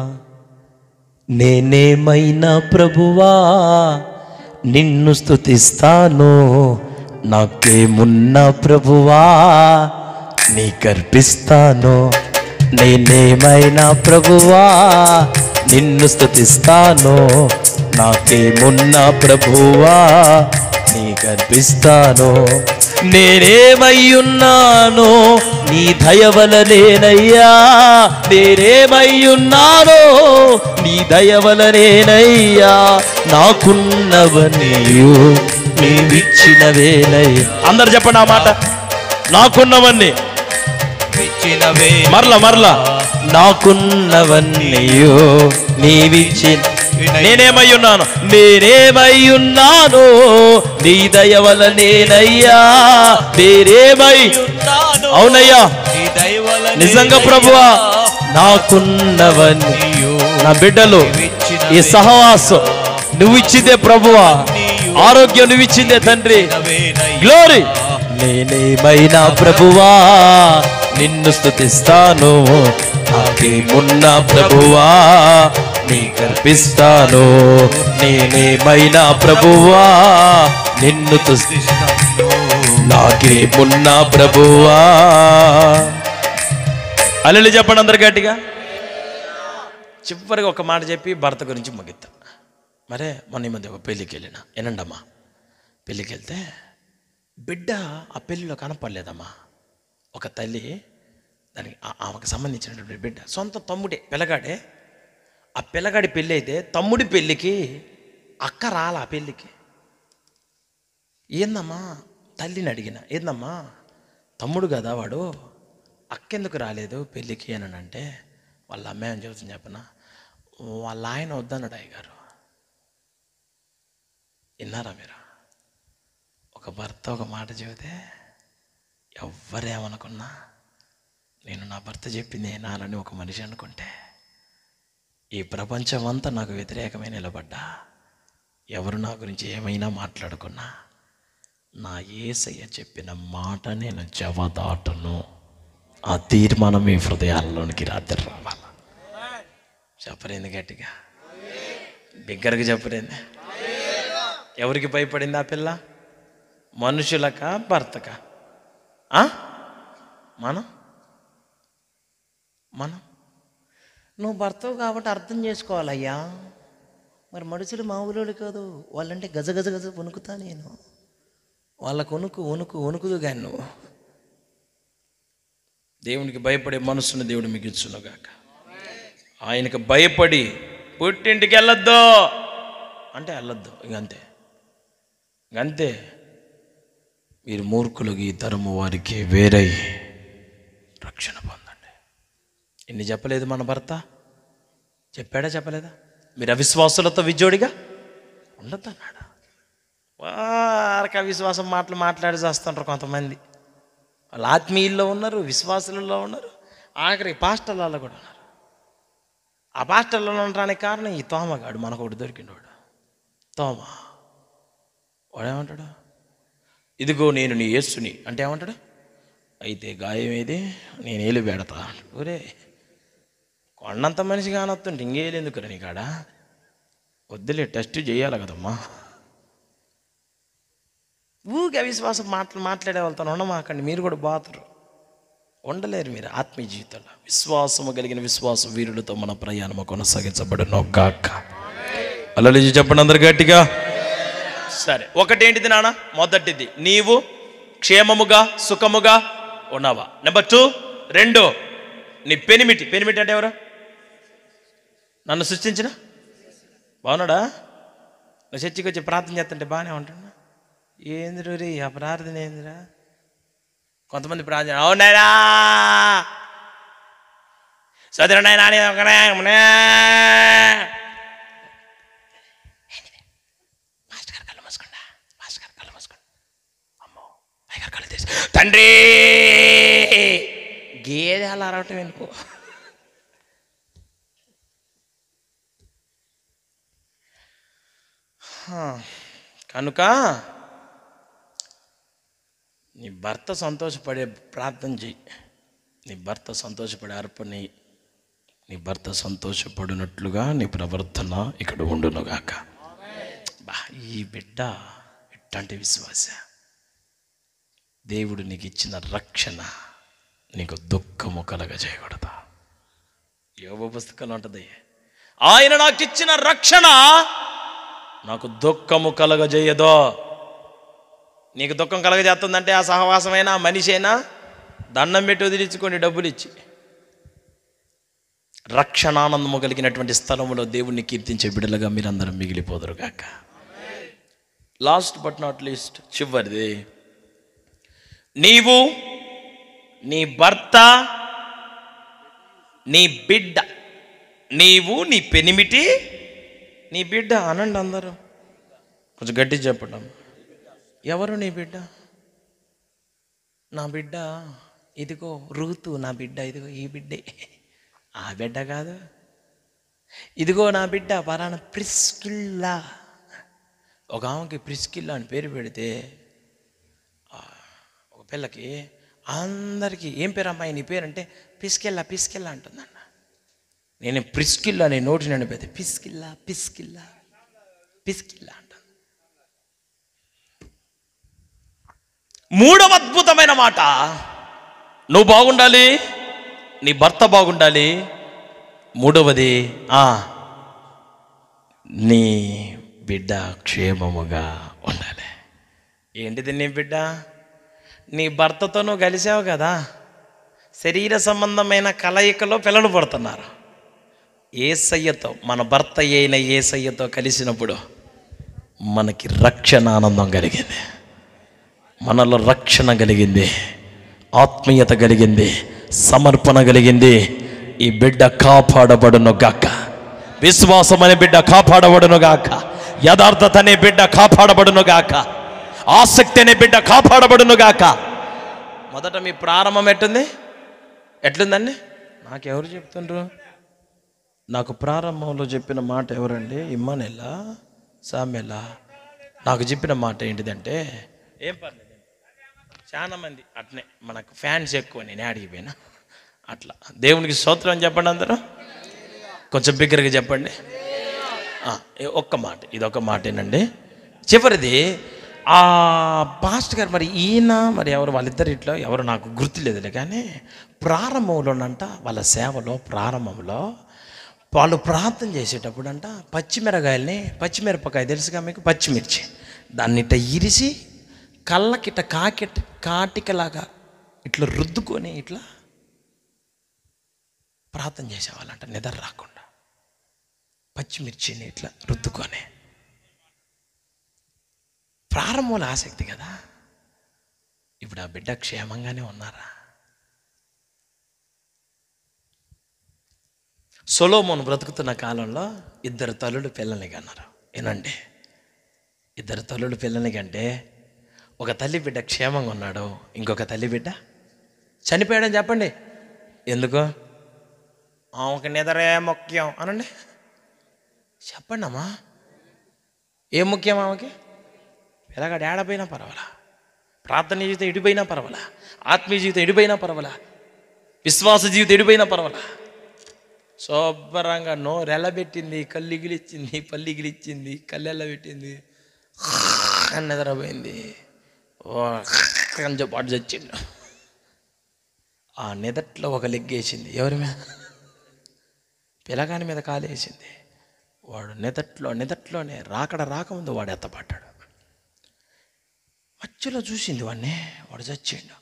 నేనేమైనా ప్రభువా నిన్ను స్తుతిస్తాను నాకేమున్నా ప్రభువా నీ కర్పిస్తాను నేనేమైనా ప్రభువా నిన్ను స్తుతిస్తాను నాకేమున్నా ప్రభువా నీ కర్పిస్తాను నేనేమయ్యున్నానో నీ దయవలనేనయ్యా నేనేమయ్యున్నానో నీ దయవలనేనయ్యా నాకున్నవన్నీయు నీవిచ్చినవేనయ్యా అందరు చెప్పండి ఆ మాట నాకున్నవన్నీ ఇచ్చినవే మరలా మరలా నాకున్నవన్నీయో నీవిచ్చిన నేనేమై ఉన్నాను నేనేమై ఉన్నాను నీ దయ వల్ల నేనయ్యా నేనేమై అవునయ్యా నీ దయవలనే నిజంగా ప్రభువా నాకున్నవన్నీ నా బిడ్డలు ఈ సహవాసం నువ్వు ఇచ్చిందే ప్రభువా ఆరోగ్యం నువ్వు ఇచ్చిందే తండ్రి గ్లోరీ నేనేమైనా ప్రభువా నిన్ను స్తుతిస్తాను నాకేమున్నా ప్రభువా నీ కర్పిస్తాను నేనేమైనా ప్రభువా నిన్ను స్తుతిస్తాను నాకేమున్నా ప్రభువా అల్లెలు చెప్పండి అందరు గట్టిగా చివరిగా ఒక మాట చెప్పి భర్త గురించి ముగిద్దాం మరే మొన్న ఈ మధ్య ఒక పెళ్ళికి వెళ్ళిన వినండమ్మా పెళ్ళికి వెళ్తే బిడ్డ ఆ పెళ్ళిలో కనపడలేదమ్మా ఒక తల్లి దానికి ఆ- ఆమెకు సంబంధించినటువంటి బిడ్డ సొంత తమ్ముడే పిల్లగాడే ఆ పిల్లగాడి పెళ్ళి అయితే తమ్ముడి పెళ్ళికి అక్క రాల ఆ పెళ్ళికి ఏందమ్మా తల్లిని అడిగిన ఏందమ్మా తమ్ముడు కదా వాడు అక్కెందుకు రాలేదు పెళ్ళికి అని అంటే వాళ్ళ అమ్మాయి అని చెబుతుంది చెప్పన వాళ్ళ ఆయన వద్దన్నాడు అయ్యగారు విన్నారా మీరు ఒక భర్త ఒక మాట చెబితే ఎవ్వరేమనుకున్నా నేను నా భర్త చెప్పింది ఏనాలని ఒక మనిషి అనుకుంటే ఈ ప్రపంచం అంతా నాకు వ్యతిరేకమే నిలబడ్డా ఎవరు నా గురించి ఏమైనా మాట్లాడుకున్నా నా ఏసయ్య చెప్పిన మాట నేను జవదాటను ఆ తీర్మానం మీ హృదయాల్లోనికి రాత్రి రావాల చెప్పరేంది గట్టిగా బిగ్గరగా చెప్పరేంది ఎవరికి భయపడింది ఆ పిల్ల మనుషులక భర్తక ఆ? మనం మనం నువ్వు భర్తవు కాబట్టి అర్థం చేసుకోవాలయ్యా మరి మనుషులు మామూలు కాదు వాళ్ళంటే గజ గజ గజ వణుకుతా నేను వాళ్ళకు వణుకు వణుకు వణుకుదు కానీ నువ్వు దేవునికి భయపడే మనసును దేవుడు మీకు ఇచ్చునుగాక ఆయనకు భయపడి పుట్టింటికి వెళ్ళొద్దు అంటే వెళ్ళొద్దు ఇంకంతే ఇంకంతే మీరు మూర్ఖులకు ఈ తరము వారికి వేరై రక్షణ పొందండి ఇన్ని చెప్పలేదు మన భర్త చెప్పాడా చెప్పలేదా మీరు అవిశ్వాసులతో విజోడిగా ఉండొద్దు అన్నాడా వారికి అవిశ్వాసం మాటలు మాట్లాడి చేస్తుంటారు కొంతమంది వాళ్ళు ఆత్మీయుల్లో ఉన్నారు విశ్వాసులలో ఉన్నారు ఆఖరి పాస్టర్లలో కూడా ఉన్నారు ఆ పాస్టర్లలో ఉండడానికి కారణం ఈ తోమగాడు మనకు ఒకటి దొరికినవాడు తోమ వాడేమంటాడు ఇదిగో నేను నీ యేసుని అంటే ఏమంటాడు అయితే గాయం ఏది నేను ఏలు పెడతా ఒరే కొండంత మనిషి కానొస్తుంటే ఇంకేలు ఎందుకురా నీ కాడ వద్దులే టెస్ట్ చేయాలి కదమ్మా ఊకే అవిశ్వాసం మాటలు మాట్లాడే వాళ్ళతో ఉండమాకండి మీరు కూడా బాతురు ఉండలేరు మీరు ఆత్మీయ జీవితంలో విశ్వాసము కలిగిన విశ్వాసం వీరులతో మన ప్రయాణము కొనసాగించబడును గాక అలా చెప్పండి అందరు గట్టిగా సరే ఒకటేంటిది నాన్న మొదటిది నీవు క్షేమముగా సుఖముగా ఉన్నావా నెంబర్ టూ రెండు నీ పెనిమిటి పెనిమిటి అంటే ఎవరు నన్ను సృష్టించిన బాగున్నాడా నువ్వు చర్చికి వచ్చి ప్రార్థన చేస్తుంటే బాగానే ఉంటున్నా ఏందిరు రీ ఆ ప్రార్థన ఏందిరా కొంతమంది ప్రార్థన అవునాయనా సదరు నాయనా అని ఒకనే, ఒకనే. మాస్టర్ గారు కళ్ళు మూసుకోండి మాస్టర్ గారు కళ్ళు మూసుకోండి అమ్మో పైగా కళ్ళు తెరిచి తండ్రి గేదె అలా అరవటం ఎందుకు హా, కనుక నీ భర్త సంతోషపడే ప్రార్థన చెయ్యి నీ భర్త సంతోషపడే అర్పణ చెయ్యి. నీ భర్త సంతోషపడినట్లుగా నీ ప్రవర్తన ఇక్కడ ఉండునుగాక బా ఈ బిడ్డ ఇట్లాంటి విశ్వాస దేవుడు నీకు ఇచ్చిన రక్షణ నీకు దుఃఖము కలగజేయకూడదు యోగ పుస్తకంలో ఉంటుంది ఆయన నాకు ఇచ్చిన రక్షణ నాకు దుఃఖము కలగజేయదో నీకు దుఃఖం కలగజేస్తుందంటే ఆ సహవాసమైనా ఆ మనిషి అయినా దండం పెట్టి వదిలించుకొని డబ్బులు ఇచ్చి రక్షణానందము కలిగినటువంటి స్థలములో దేవుణ్ణి కీర్తించే బిడ్డలుగా మీరందరం మిగిలిపోదురు గాక లాస్ట్ బట్ నాట్ లీస్ట్ చివరిది నీవు నీ భర్త నీ బిడ్డ నీవు నీ పెనిమిటి నీ బిడ్డ అనండి అందరూ కొంచెం గట్టి చెప్పడం ఎవరు నీ బిడ్డ నా బిడ్డ ఇదిగో రూతు నా బిడ్డ ఇదిగో ఈ బిడ్డే ఆ బిడ్డ కాదు ఇదిగో నా బిడ్డ పలానా ప్రిస్కిల్లా ఒక ఆమెకి ప్రిస్కిల్లా అని పేరు పెడితే ఆ, ఒక పిల్లకి అందరికీ ఏం పేరు అమ్మాయి నీ పేరు అంటే పిస్కెల్లా పిస్కెల్లా అంటుందన్న నేను ప్రిస్కిల్లా నేను నోటి నుండి పెడితే పిస్కిల్లా పిస్కిల్లా పిస్కిల్లా అంటుంది మూడవ అద్భుతమైన మాట నువ్వు బాగుండాలి నీ భర్త బాగుండాలి మూడవది ఆ నీ బిడ్డ క్షేమముగా ఉండాలి ఏంటిది నీ బిడ్డ నీ భర్తతో నువ్వు కలిసావు కదా శరీర సంబంధమైన కలయికలో పిల్లలు పడుతున్నారు ఏసయ్యతో మన భర్త అయిన ఏసయ్యతో కలిసినప్పుడు మనకి రక్షణ ఆనందం కలిగింది మనలో రక్షణ కలిగింది ఆత్మీయత కలిగింది సమర్పణ కలిగింది ఈ బిడ్డ కాపాడబడును గాక విశ్వాసం అనే బిడ్డ కాపాడబడును గాక యథార్థత అనే బిడ్డ కాపాడబడును గాక ఆసక్తి అనే బిడ్డ కాపాడబడును గాక మొదట మీ ప్రారంభం ఎట్టుంది ఎట్లుందండి నాకెవరు చెప్తుండ్రు నాకు ప్రారంభంలో చెప్పిన మాట ఎవరండి ఇమ్మనెలా సామెలా నాకు చెప్పిన మాట ఏంటిదంటే ఏం పర్లేదు చాలా మంది అట్నే మనకు ఫ్యాన్స్ ఎక్కువ నేను ఆడికి పోయినా అట్లా దేవునికి స్తోత్రం చెప్పండి అందరూ కొంచెం బిగ్గరగా చెప్పండి ఆ, ఏ ఒక్క మాట ఇది ఒక మాటేనండి చివరిది ఆ పాస్ట్ గారు మరి ఈయన మరి ఎవరు వాళ్ళిద్దరు ఇట్లా ఎవరు నాకు గుర్తులేదులే కానీ ప్రారంభంలోనంట వాళ్ళ సేవలో ప్రారంభంలో వాళ్ళు ప్రార్థన చేసేటప్పుడు అంట పచ్చిమిరకాయల్ని పచ్చిమిరపకాయ తెలుసుగా మీకు పచ్చిమిర్చి దాన్ని ఇట్ట ఇరిసి కళ్ళకిట కాకిట కాటికలాగా ఇట్లా రుద్దుకొని ఇట్లా ప్రార్థన చేసేవాళ్ళంట నిద్ర రాకుండా పచ్చిమిర్చిని ఇట్లా రుద్దుకొని ప్రారంభంలో ఆసక్తి కదా ఇప్పుడు ఆ బిడ్డ క్షేమంగానే ఉన్నారా సొలోమోను బ్రతుకుతున్న కాలంలో ఇద్దరు తల్లులు పిల్లల్ని కన్నారు ఏనండి ఇద్దరు తల్లులు పిల్లల్ని కంటే ఒక తల్లి బిడ్డ క్షేమంగా ఉన్నాడు ఇంకొక తల్లి బిడ్డ చనిపోయాడని చెప్పండి ఎందుకు ఆమెకు నిద్రే ముఖ్యం అనండి చెప్పండి అమ్మా ఏం ముఖ్యం ఆమెకి పిల్లగాడు ఏడపోయినా పర్వాలా ప్రార్థన జీవితం ఇడిపోయినా పర్వాలా ఆత్మీయ జీవితం ఇడిపోయినా పర్వాలా విశ్వాస జీవితం ఇడిపోయినా పర్వాలా శుభ్రంగా నోరెల్ల పెట్టింది కల్లిగిలిచ్చింది పల్లిగిలిచ్చింది కళ్ళెల్ల పెట్టింది అని నిద్రపోయింది ఓ అని చెప్పి అటు చచ్చిండు ఆ నిదట్లో ఒక లెగ్గేసింది ఎవరి మీద పిలగాని మీద కాలేసింది వాడు నిదట్లో నిదట్లోనే రాకడ రాకముందు వాడు ఎత్తపడ్డాడు మధ్యలో చూసింది వాడిని వాడు చచ్చిండు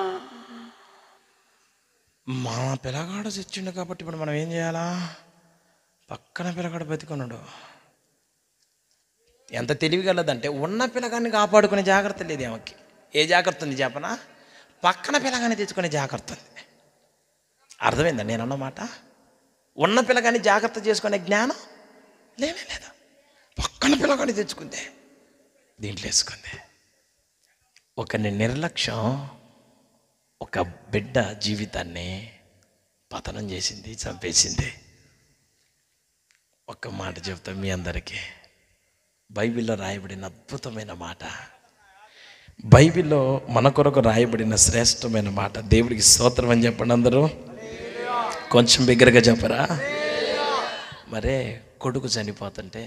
మా పిల్లగాడు చచ్చిండు కాబట్టి ఇప్పుడు మనం ఏం చేయాలా పక్కన పిల్లగాడు బతికున్నాడు ఎంత తెలివిగలదంటే ఉన్న పిల్లగాన్ని కాపాడుకునే జాగ్రత్త లేదు ఆమెకి ఏ జాగ్రత్త ఉంది చెప్పనా పక్కన పిల్లగాన్ని తెచ్చుకునే జాగ్రత్త ఉంది అర్థమైందా నేను అన్నమాట ఉన్న పిల్లగాన్ని జాగ్రత్త చేసుకునే జ్ఞానం లేనే లేదా పక్కన పిల్లగాన్ని తెచ్చుకుందే దీంట్లో వేసుకుంది ఒకని నిర్లక్ష్యం ఒక బిడ్డ జీవితాన్ని పతనం చేసింది చంపేసింది ఒక్క మాట చెప్తా మీ అందరికీ బైబిల్లో రాయబడిన అద్భుతమైన మాట బైబిల్లో మన కొరకు రాయబడిన శ్రేష్టమైన మాట దేవుడికి స్తోత్రం అని చెప్పండి అందరూ కొంచెం బిగ్గరగా చెప్పరా మరే కొడుకు చనిపోతుంటే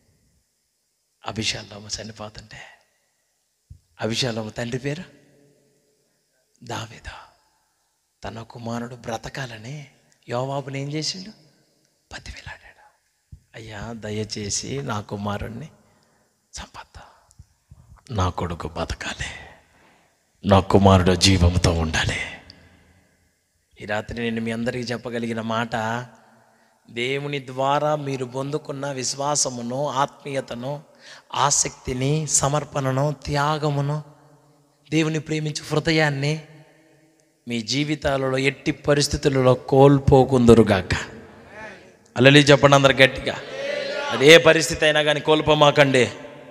అభిషాలోమ చనిపోతుంటే అభిషాలోమ తండ్రి పేరు దావేదా తన కుమారుడు బ్రతకాలని యోవాబుని ఏం చేసిండు పతివేలాడాడు అయ్యా దయచేసి నా కుమారుణ్ణి చంపద్దా నా కొడుకు బతకాలి నా కుమారుడు జీవంతో ఉండాలి ఈ రాత్రి నేను మీ అందరికీ చెప్పగలిగిన మాట దేవుని ద్వారా మీరు పొందుకున్న విశ్వాసమును ఆత్మీయతను ఆసక్తిని సమర్పణను త్యాగమును దేవుని ప్రేమించే హృదయాన్ని మీ జీవితాలలో ఎట్టి పరిస్థితులలో కోల్పోకుందరుగాక అల్లలి చెప్పండి అందరు గట్టిగా అదే పరిస్థితి అయినా కానీ కోల్పోమాకండి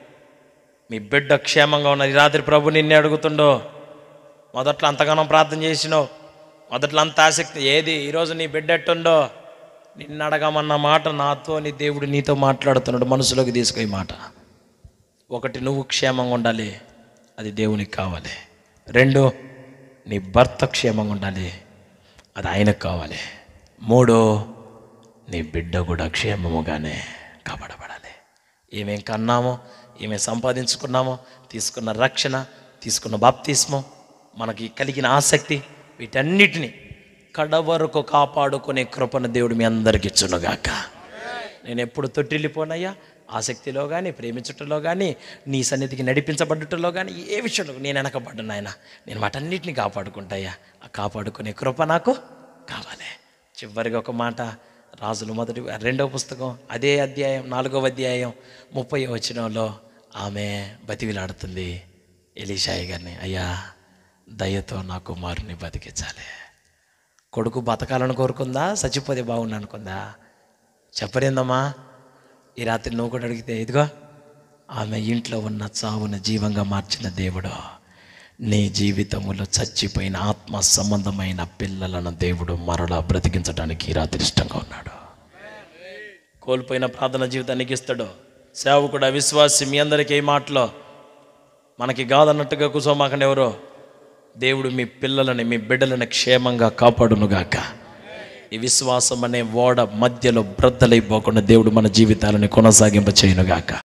మీ బిడ్డ క్షేమంగా ఉన్నది ఈ రాత్రి ప్రభు నిన్నే అడుగుతుండో మొదట్లో అంతగానో ప్రార్థన చేసినావు మొదట్లో అంత ఆసక్తి ఏది ఈరోజు నీ బిడ్డ ఎట్టుండో నిన్ను అడగమన్న మాట నాతో నీ దేవుడు నీతో మాట్లాడుతున్నాడు మనసులోకి తీసుకో ఈ మాట ఒకటి నువ్వు క్షేమంగా ఉండాలి అది దేవునికి కావాలి రెండు నీ భర్త క్షేమంగా ఉండాలి అది ఆయనకు కావాలి మూడు నీ బిడ్డ కూడా క్షేమముగానే కాపాడబడాలి ఏమేం కన్నామో ఏమేం సంపాదించుకున్నామో తీసుకున్న రక్షణ తీసుకున్న బాప్తిస్మం మనకి కలిగిన ఆసక్తి వీటన్నిటిని కడవరకు కాపాడుకునే కృపను దేవుడు మీ అందరికి ఇచ్చునుగాక నేను ఎప్పుడు తొట్టిల్లిపోనయ్యా ఆసక్తిలో కానీ ప్రేమించటంలో కానీ నీ సన్నిధికి నడిపించబడటంలో కానీ ఏ విషయంలో నేను వెనకబడ్డాను ఆయన నేను వాటన్నిటిని కాపాడుకుంటాయా ఆ కాపాడుకునే కృప నాకు కావాలి చివరిగా ఒక మాట రాజులు మొదటి రెండవ పుస్తకం అదే అధ్యాయం నాలుగవ అధ్యాయం ముప్పై వచనంలో ఆమె బతివిలాడుతుంది ఎలీషాయి గారిని అయ్యా దయతో నా కుమారుని బతికించాలి కొడుకు బతకాలని కోరుకుందా చచ్చిపోతే బాగుండు అనుకుందా చెప్పరేందమ్మా ఈ రాత్రి నువ్వు కూడా అడిగితే ఇదిగో ఆమె ఇంట్లో ఉన్న చావును జీవంగా మార్చిన దేవుడు నీ జీవితములో చచ్చిపోయిన ఆత్మ సంబంధమైన పిల్లలను దేవుడు మరలా బ్రతికించడానికి ఈ రాత్రి ఇష్టంగా ఉన్నాడు కోల్పోయిన ప్రార్థన జీవితానికి ఇస్తాడు సేవకుడు అవిశ్వాసి మీ అందరికీ ఈ మాటలో మనకి కాదన్నట్టుగా కూర్చోమాకండి ఎవరో దేవుడు మీ పిల్లలని మీ బిడ్డలని క్షేమంగా కాపాడునుగాక ఈ విశ్వాసం అనే ఓడ మధ్యలో బ్రద్దలైపోకుండా దేవుడు మన జీవితాలను కొనసాగింప చేయనుగాక